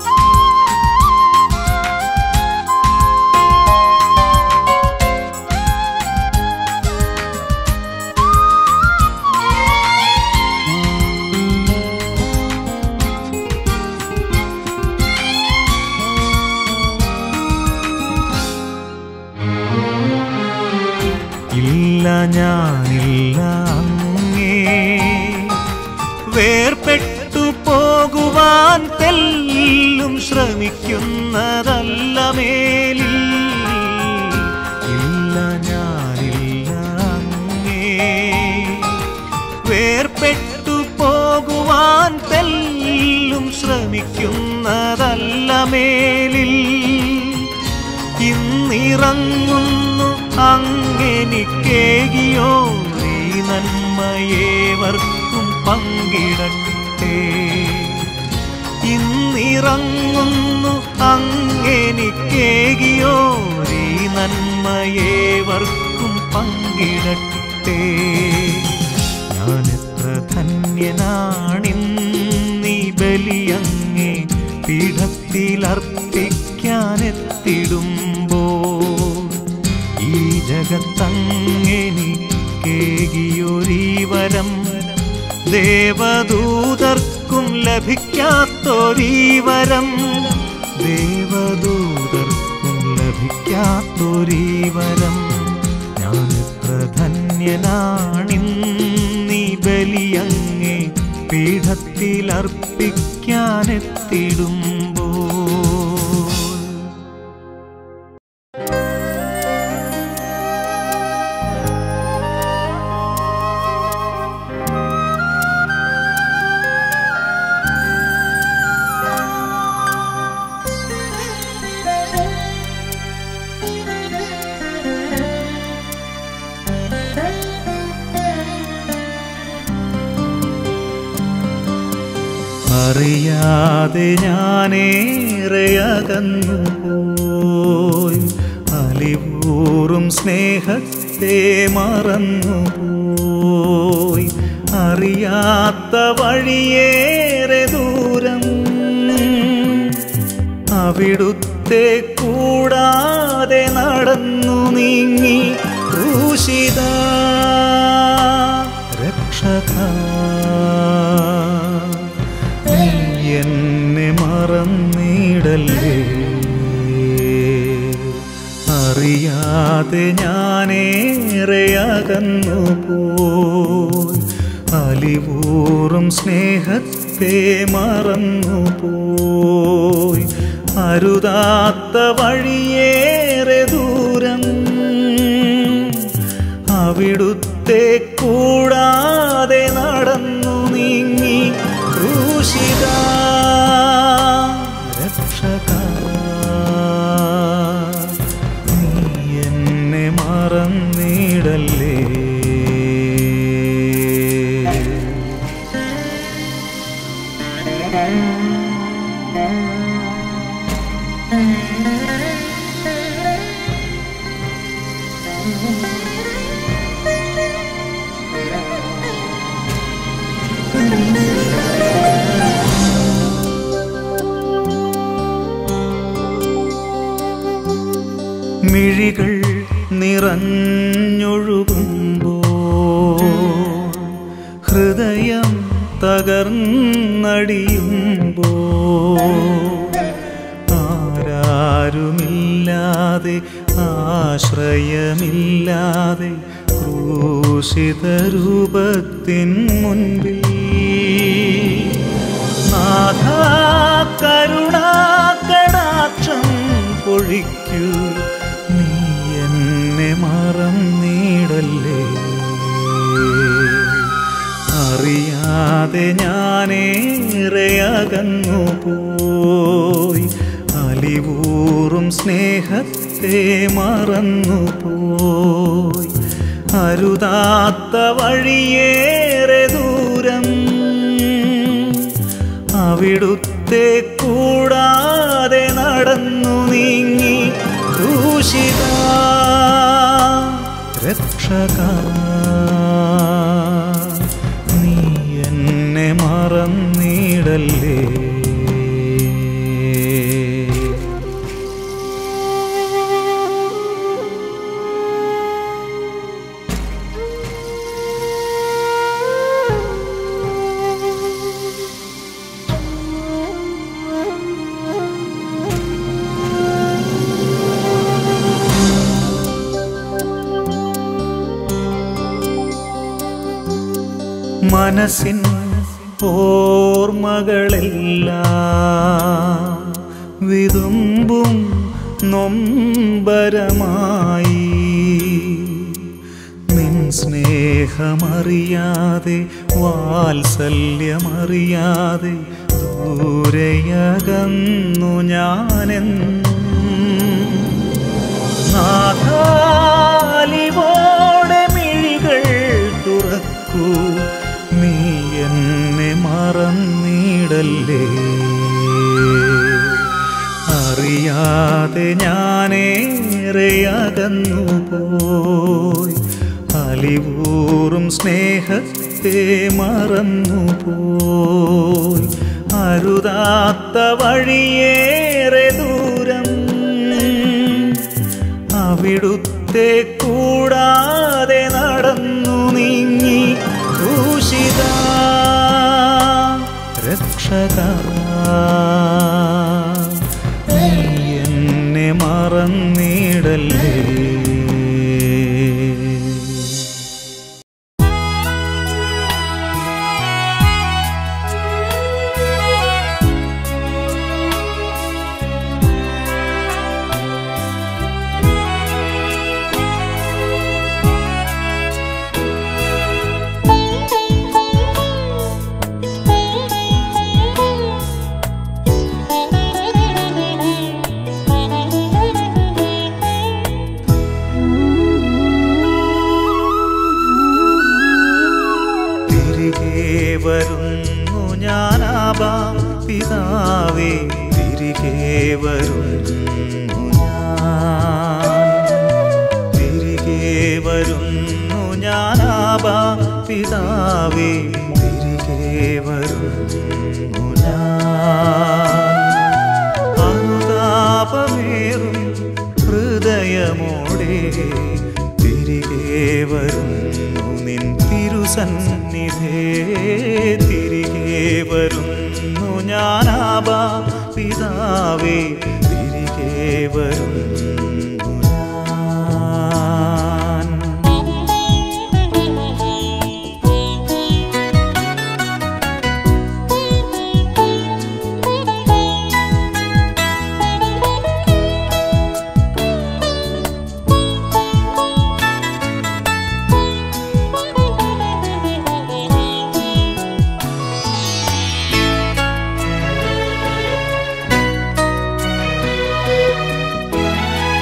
ഇല്ല ഞാനില്ല അങ്ങേ വേർപെട്ടു പോകുവാൻ തെല്ലും ശ്രമിക്കുന്നതല്ല മേലിൽ ഇല്ല ഞാനില്ല അങ്ങേ വേർപെട്ടു പോകുവാൻ തെല്ലും ശ്രമിക്കുന്നതല്ല മേലിൽ ഇന്നിറങ്ങുന്നു അങ്ങെനിക്കേകിയോ ഈ നന്മയേവർക്കും പങ്കിടട്ടെ ഇന്നിറങ്ങുന്നു അങ്ങെനിക്കേകിയോ ഈ നന്മയേവർക്കും പങ്കിടട്ടെ ഞാൻ എത്ര ധന്യനാണിന്നീ ബലിയങ്ങേ പീഠത്തിലർപ്പിക്കാനെത്തിടുമ്പോൾ ഈ ജഗത്തങ്ങെനിക്കേകിയൊരീവരം ദേവദൂതർക്കും ലഭിക്കാത്തൊരീവരം ദേവദൂതർക്കും ലഭിക്കാത്തൊരീവരം ഞാൻ എത്ര ധന്യനാണിന്നീ ബലിയങ്ങേ പീഠത്തിലർപ്പിക്കാനെത്തിടുമ്പോൾ അറിയാതെ ഞാനേറെ അകന്നു പോയി അലിവൂറും സ്നേഹത്തെ മറന്നു പോയി അറിയാത്ത വഴിയേറെ ദൂരം അവിടുത്തെ കൂടാതെ നടന്നു നീങ്ങി ക്രൂശിത രക്ഷക നീ എന്നെ മറന്നിടല്ലേ അറിയാതെ ഞാനേറെ അകന്നു പോയി അലിവൂറും സ്നേഹത്തെ മറന്നു പോയി അരുതാത്ത വഴിയേറെ ദൂരം അവിടുത്തെ കൂടാതെ നടന്നു നീങ്ങി ക്രൂശിത മിഴികൾ നിറഞ്ഞൊഴുകുമ്പോ ഹൃദയം തകർന്നടിയുമ്പോ ആരാരുമില്ലാതെ ആശ്രയമില്ലാതെ ക്രൂശിത രൂപത്തിൻ മുൻപിൽ നാഥാ കരുണാകടാക്ഷം പൊഴിക്കൂ നീ എന്നെ മറന്നിടല്ലേ അറിയാതെ ഞാനേറെ അകന്നു പോയി അലിവൂറും സ്നേഹത്തെ മറന്നു പോയി അരുതാത്ത വഴിയേറെ ദൂരം അവിടുത്തെ കൂടാതെ നടന്നു നീങ്ങി ക്രൂശിത രക്ഷക നീ എന്നെ മറന്നിടല്ലേ മനസ്സിൻ ഓർമ്മകളെല്ലാം വിതുമ്പും നൊമ്പരമായി നിൻ സ്നേഹമറിയാതെ വാത്സല്യമറിയാതെ ദൂരയകന്നു ഞാനെന്നും നാഥാലിവോടെ മിഴികൾ തുറക്കൂ നീ എന്നെ മറന്നിടല്ലേ അറിയാതെ ഞാനേറെ അകന്നു പോയി അലിവൂറും സ്നേഹത്തെ മറന്നു പോയി അരുതാത്ത വഴിയേറെ ദൂരം അവിടുത്തെ കൂടാതെ നടന്നു നീങ്ങി ക്രൂശിത രക്ഷക നീ എന്നെ മറന്നിടല്ലേ തിരികെ വരുന്നു ഞാനാബാ പിതാവേ തിരികെ വരുന്നു ഞാൻ തിരികെ വരുന്നു ഞാനാബാ പിതാവേ തിരികെ വരുന്നു ഞാൻ അനുതാപമേറും ഹൃദയമോടെ തിരികെ വരുന്നു നിൻ തിരുസന്നിധേ തിരികെ വരുന്നു ഞാനാബാ പിതാവേ തിരികെ വരുന്നു ഞാൻ Thank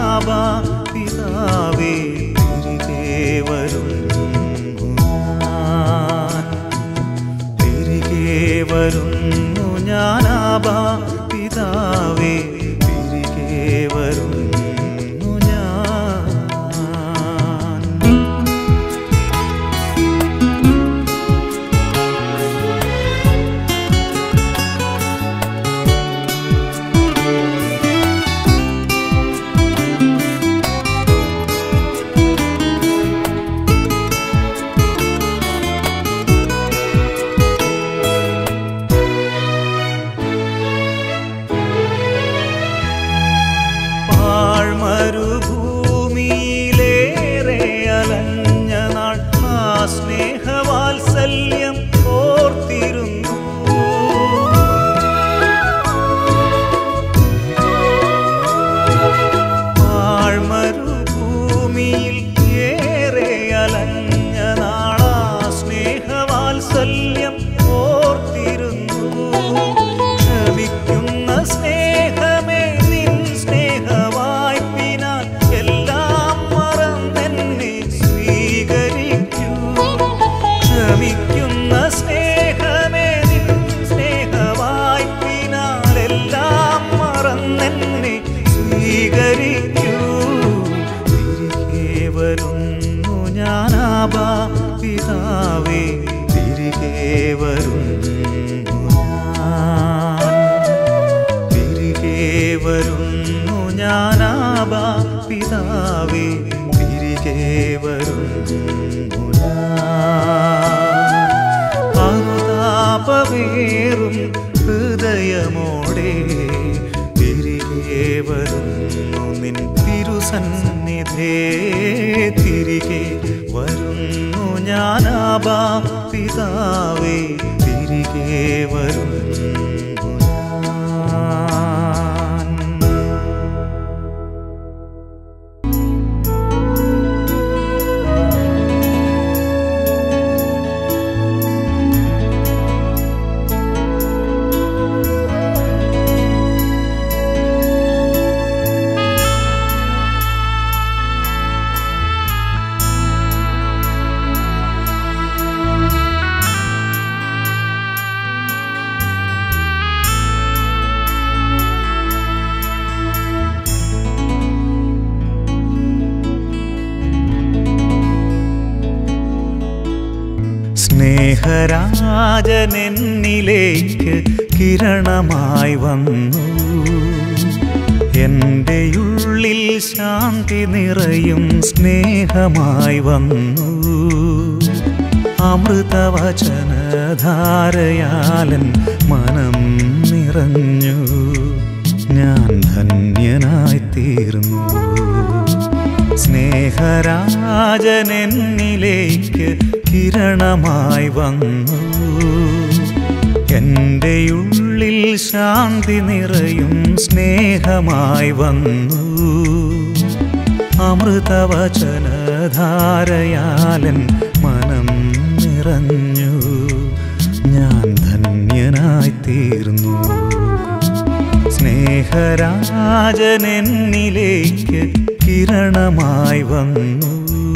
ഞാനാബാ പിതാവേ തിരികെ വരുന്നു ഞാൻ തിരികെ വരുന്നു ഞാനാബാ പിതാവേ തിരികെ വരുന്നു ഞാൻ പാഴ്മരുഭൂമിയിലേറെ അലഞ്ഞ നാൾ ആ സ്നേഹവാത്സല്യം ഓർത്തിരുന്നു പാഴ്മരുഭൂമിയിൽ ഏറെ അലഞ്ഞ നാളാ സ്നേഹവാത്സല്യം ഓർത്തിരുന്നു ക്ഷമിക്കുന്ന സ്നേഹമേ നിൻ സ്നേഹവായ്പിനാൽ എല്ലാം മറന്നെന്നെ സ്വീകരിക്കൂ ക്ഷമിക്കുന്ന സ്നേഹമേ നിൻ സ്നേഹവായ്പിനാൽ എല്ലാം മറന്നെന്നെ സ്വീകരിക്കൂ തിരികെ വരുന്നു ഞാനാബാ പിതാവേ തിരികെ വരുന്നു ഞാൻ തിരികെ വരുന്നു ഞാനാബാ പിതാവേ തിരികെ വരുന്നു ഞാൻ അനുതാപമേറും ഹൃദയമോടെ തിരികെ വരുന്നു നിൻ തിരുസന്നിധേ തിരികെ വരുന്നു ഞാനാബാ പിതാവേ തിരികെ വരുന്നു ഞാൻ സ്നേഹരാജനെന്നിലേക്ക് കിരണമായി വന്നു എൻ്റെ ഉള്ളിൽ ശാന്തി നിറയും സ്നേഹമായി വന്നു അമൃതവചനധാരയാലൻ മനം നിറഞ്ഞു ഞാൻ ധന്യനായി തീർന്നു സ്നേഹരാജനെന്നിലേക്ക് കിരണമായി വന്നു എൻ്റെ ഉള്ളിൽ ശാന്തി നിറയും സ്നേഹമായി വന്നു അമൃതവചനധാരയാലൻ മനം നിറഞ്ഞു ഞാൻ ധന്യനായി തീർന്നു സ്നേഹരാജനെന്നിലേക്ക് കിരണമായി വന്നു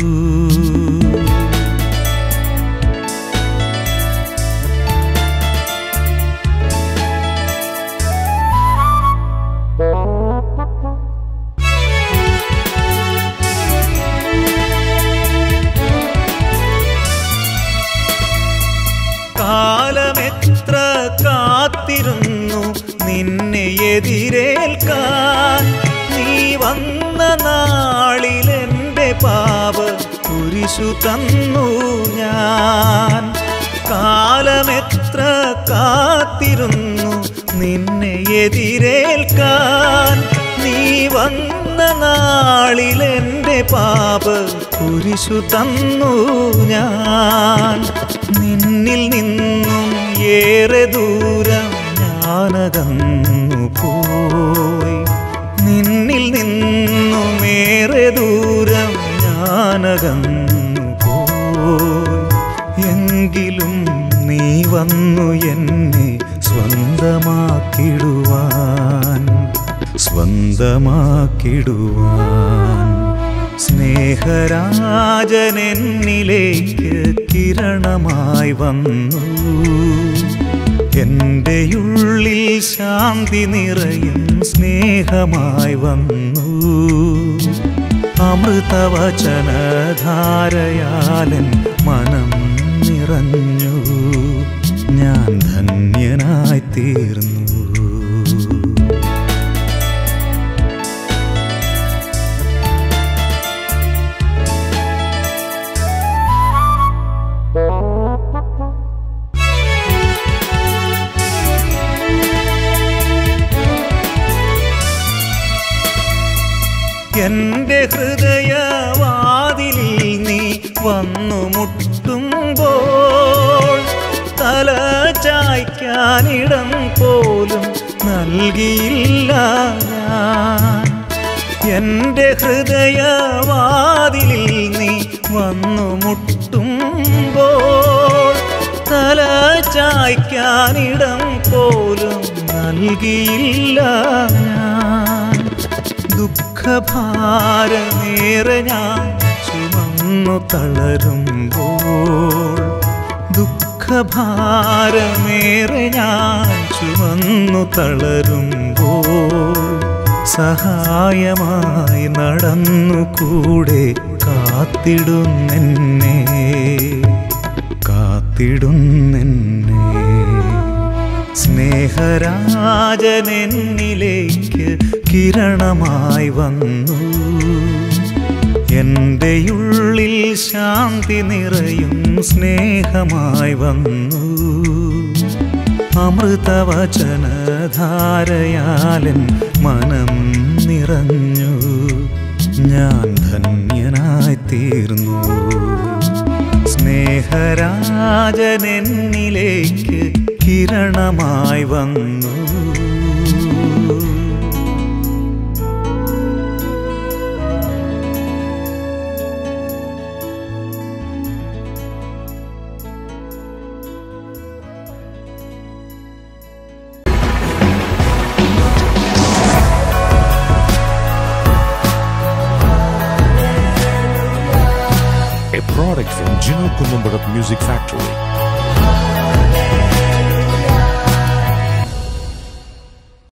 കാലമെത്ര കാത്തിരുന്നു നിന്നെ എതിരേൽക്കാൻ നീ വന്ന നാളിലെൻ്റെ പാപ കുരിശു തന്നു ഞാൻ കാലമെത്ര കാത്തിരുന്നു നിന്നെ എതിരേൽക്കാൻ നീ വന്ന നാളിലെൻ്റെ പാപ കുരിശു തന്നു ഞാൻ നിന്നിൽ നിന്നും ഏറെ ദൂരം ഞാനകന്നു പോയി നിന്നിൽ നിന്നും ഏറെ ദൂരം ഞാനകന്നു പോയി എങ്കിലും നീ വന്നു എന്നെ സ്വന്തമാക്കിടുവാൻ സ്വന്തമാക്കിടുവാൻ സ്നേഹരാജൻ എന്നിലേക്ക് കിരണമായി വന്നു എൻ്റെ ഉള്ളിൽ ശാന്തി നിറയും സ്നേഹമായി വന്നു അമൃതവചനധാരയാലൻ മനം നിറഞ്ഞു ഞാൻ ധന്യനായി തീർന്നു എന്റെ ഹൃദയവാതിലിൽ നീ വന്നു മുട്ടുമ്പോൾ തല ചായ്ക്കാനിടം പോലും നൽകിയില്ല ഞാൻ എന്റെ ഹൃദയവാതിലിൽ നീ വന്നു മുട്ടുമ്പോൾ തല ചായ്ക്കാനിടം പോലും നൽകിയില്ല ഞാൻ ദുഃഖഭാരമേറെ ഞാൻ ചുമന്നു തളരുമ്പോൾ ദുഃഖഭാരമേറെ ഞാൻ ചുമന്നു തളരുമ്പോൾ സഹായമായി നടന്നു കൂടെ കാത്തിടുന്നെന്നെ കാത്തിടുന്നെന്നെ സ്നേഹരാജൻ എന്നിലേക്ക് കിരണമായി വന്നു എൻ്റെ ഉള്ളിൽ ശാന്തി നിറയും സ്നേഹമായി വന്നു അമൃതവചനധാരയാലൻ മനം നിറഞ്ഞു ഞാൻ ധന്യനായി തീർന്നു സ്നേഹരാജൻ എന്നിലേക്ക് കിരണമായി വന്നു a product from Gino Columbarat Music Factory.